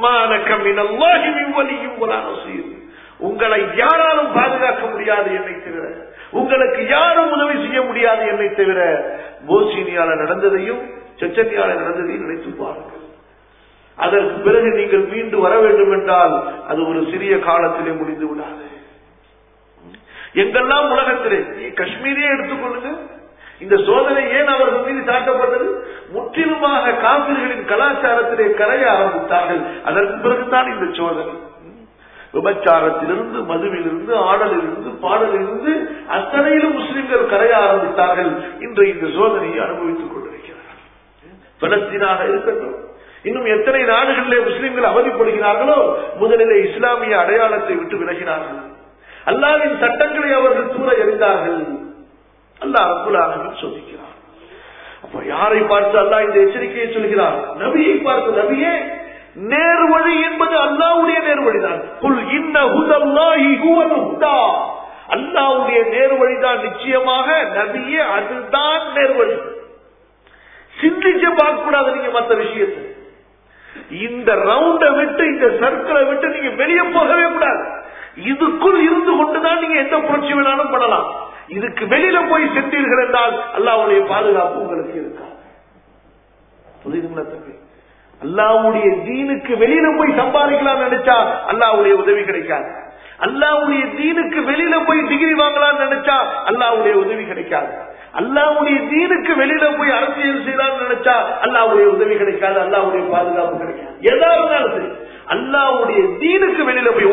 A: உங்களை யாராலும் பாதுகாக்க முடியாது என்னை தவிர உங்களுக்கு யாரும் உதவி செய்ய முடியாது என்னை தவிர போசினியால நடந்ததையும் செச்சனியால நடந்ததையும் நினைத்து பாருங்கள் அதற்கு பிறகு நீங்கள் மீண்டு வர வேண்டும் என்றால் அது ஒரு சிறிய காலத்திலே முடிந்து விடாது எங்கெல்லாம் உலகத்திலே காஷ்மீரே எடுத்துக்கொள்ளுங்க இந்த சோதனை ஏன் அவர்கள் மீது சாட்டப்பட்டது முற்றிலுமாக காவிரிகளின் கலாச்சாரத்திலே கரைய ஆரம்பித்தார்கள் அதற்கு பிறகுதான் இந்த சோதனை விபச்சாரத்திலிருந்து மதுவிலிருந்து ஆடலிலிருந்து பாடலிலிருந்து அத்தனையிலும் முஸ்லிம்கள் கரைய ஆரம்பித்தார்கள் இன்று இந்த சோதனையை அனுபவித்துக் கொண்டிருக்கிறார்கள் பலஸ்தீனாக இருக்கட்டும் இன்னும் எத்தனை நாடுகளிலே முஸ்லிம்கள் அவதிப்படுகிறார்களோ முதலிலே இஸ்லாமிய அடையாளத்தை விட்டு விலகினார்கள் அல்லாவின் சட்டங்களை அவர்கள் தூர எறிந்தார்கள் அல்லாஹ் அப்புலாக சோதிக்கிறார் அப்ப யாரை பார்த்து அல்லாஹ் இந்த எச்சரிக்கையை சொல்கிறார் நபியை பார்த்து நபியே நேர்வழி என்பது அல்லாவுடைய நேர்வழிதான் புல் இன்ன ஹுதல்லாஹி ஹுவல் ஹுதா அல்லாவுடைய நேர்வழிதான் நிச்சயமாக நபியே அதுதான் நேர்வழி சிந்திச்சு பார்க்க கூடாது நீங்க மற்ற விஷயத்தை இந்த ரவுண்டை விட்டு இந்த சர்க்கிளை விட்டு நீங்க வெளியே போகவே கூடாது இதுக்குள் இருந்து கொண்டுதான் நீங்க எந்த புரட்சி வேணாலும் பண்ணலாம் இதுக்கு வெளியில போய் சென்றீர்கள் என்றால் அல்லாவுடைய பாதுகாப்பு உங்களுக்கு இருக்கா புரியுதுங்களா தம்பி அல்லாவுடைய தீனுக்கு வெளியில போய் சம்பாதிக்கலாம் நினைச்சா அல்லாவுடைய உதவி கிடைக்காது அல்லாவுடைய தீனுக்கு வெளியில போய் டிகிரி வாங்கலாம் நினைச்சா அல்லாவுடைய உதவி கிடைக்காது அல்லாவுடைய தீனுக்கு வெளியில போய் அரசியல் செய்யலாம்னு நினைச்சா அல்லாவுடைய உதவி கிடைக்காது அல்லாவுடைய பாதுகாப்பு கிடைக்காது எதா இருந்தாலும் சரி அல்லாவுடைய தீனுக்கு வெளியில போய்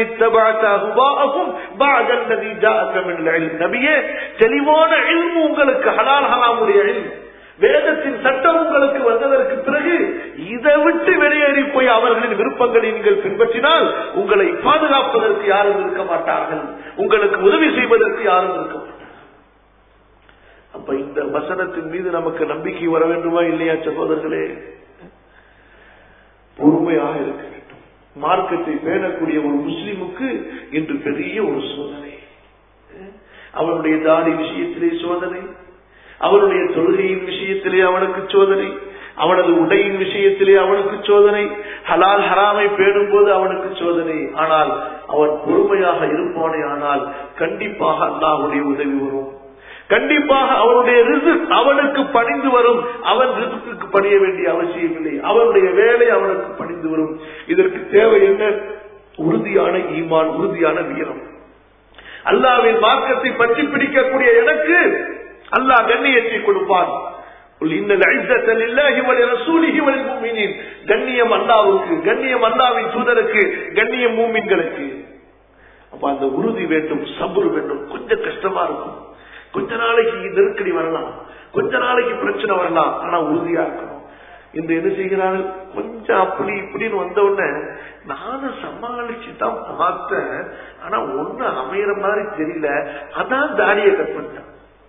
A: நபியே தெளிவான இல்மு உங்களுக்கு ஹலால் ஹலாமுடைய இல்மு வேதத்தின் சட்டம் உங்களுக்கு வந்ததற்கு பிறகு இதை விட்டு வெளியேறி போய் அவர்களின் விருப்பங்களை நீங்கள் பின்பற்றினால் உங்களை பாதுகாப்பதற்கு யாரும் இருக்க மாட்டார்கள் உங்களுக்கு உதவி செய்வதற்கு யாரும் இருக்க மாட்டார்கள் அப்ப இந்த வசனத்தின் மீது நமக்கு நம்பிக்கை வர வேண்டுமா இல்லையா சகோதரர்களே பொறுமையாக இருக்க வேண்டும் மார்க்கத்தை பேணக்கூடிய ஒரு முஸ்லிமுக்கு இன்று பெரிய ஒரு சோதனை அவனுடைய தாடி விஷயத்திலே சோதனை அவனுடைய தொழுகையின் விஷயத்திலே அவனுக்கு சோதனை அவனது உடையின் விஷயத்திலே அவனுக்கு சோதனை ஹலால் ஹராமை பேடும் போது அவனுக்கு சோதனை ஆனால் அவன் பொறுமையாக இருப்பானே ஆனால் கண்டிப்பாக அல்லாஹுடைய உதவி வரும் கண்டிப்பாக அவனுடைய ரிசுக் அவனுக்கு பணிந்து வரும் அவன் ரிசுக்கு பணிய வேண்டிய அவசியம் இல்லை அவனுடைய வேலை அவனுக்கு பணிந்து வரும் இதற்கு தேவை என்ன உறுதியான ஈமான் உறுதியான வீரம் அல்லாவின் மார்க்கத்தை பற்றி பிடிக்கக்கூடிய எனக்கு அல்லாஹ் கண்ணியத்தை கொடுப்பான் கண்ணியம் அல்லாவுக்கு கண்ணியம் அல்லாவின் தூதருக்கு கண்ணியம் மூமின்களுக்கு அப்ப அந்த உறுதி வேண்டும் சபுரு வேண்டும் கொஞ்சம் கஷ்டமா இருக்கும் கொஞ்ச நாளைக்கு நெருக்கடி வரலாம் கொஞ்ச நாளைக்கு பிரச்சனை வரலாம் ஆனா உறுதியா இருக்கணும் இந்த என்ன செய்கிறார்கள் கொஞ்சம் அப்படி இப்படின்னு வந்த உடனே நானும் சமாளிச்சு தான் பார்த்தேன் ஆனா ஒண்ணு அமையற மாதிரி தெரியல அதான் தாடியை கட் பண்ணிட்டேன்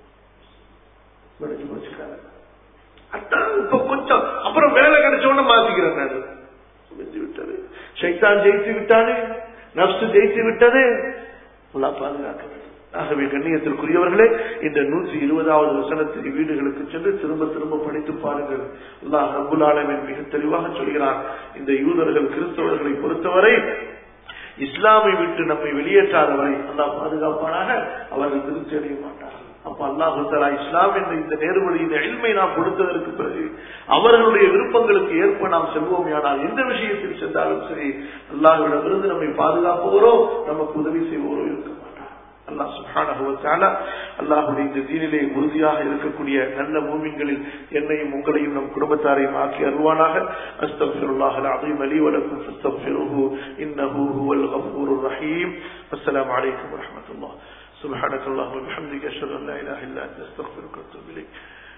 A: அதான் இப்ப கொஞ்சம் அப்புறம் வேலை கிடைச்ச உடனே மாத்திக்கிறேன் நான் முடிஞ்சு விட்டது சைத்தான் ஜெயித்து விட்டானே நப்சு ஜெயித்து விட்டது பாதுகாக்க ஆகவே கண்ணியத்திற்குரியவர்களே இந்த நூற்றி இருபதாவது வசனத்தை வீடுகளுக்கு சென்று திரும்ப திரும்ப படித்து பாருங்கள் அல்லாஹ் ரபுல் ஆலமின் மிக தெளிவாக சொல்கிறார் இந்த யூதர்கள் கிறிஸ்தவர்களை பொறுத்தவரை இஸ்லாமை விட்டு நம்மை வெளியேற்றாதவரை அல்லாஹ் பாதுகாப்பானாக அவர்கள் திருப்தி அடைய மாட்டார்கள் அப்ப அல்லாஹு தலா இஸ்லாம் என்ற இந்த நேர்வழியின் எளிமை நாம் கொடுத்ததற்கு பிறகு அவர்களுடைய விருப்பங்களுக்கு ஏற்ப நாம் செல்வோம் ஆனால் எந்த விஷயத்தில் சென்றாலும் சரி அல்லாஹ்விடமிருந்து நம்மை பாதுகாப்பவரோ நமக்கு உதவி செய்வோரோ இருக்க மாட்டார் அல்லாஹ் சுஹான அல்லாஹுடைய இந்த தீனிலே உறுதியாக இருக்கக்கூடிய நல்ல மூமின்களில் என்னையும் உங்களையும் நம் குடும்பத்தாரையும் ஆக்கி அருவானாக அஸ்தபிருல்லாஹ் அலீம் அலி வலக்கும் ஃபஸ்தக்ஃபிருஹு இன்னஹு ஹுவல் கஃபூருர் ரஹீம் அஸ்ஸலாமு அலைக்கும் வரஹ்மத்துல்லாஹ் سبحانك اللهم وبحمدك اشهد ان لا اله الا انت استغفرك واتوب اليك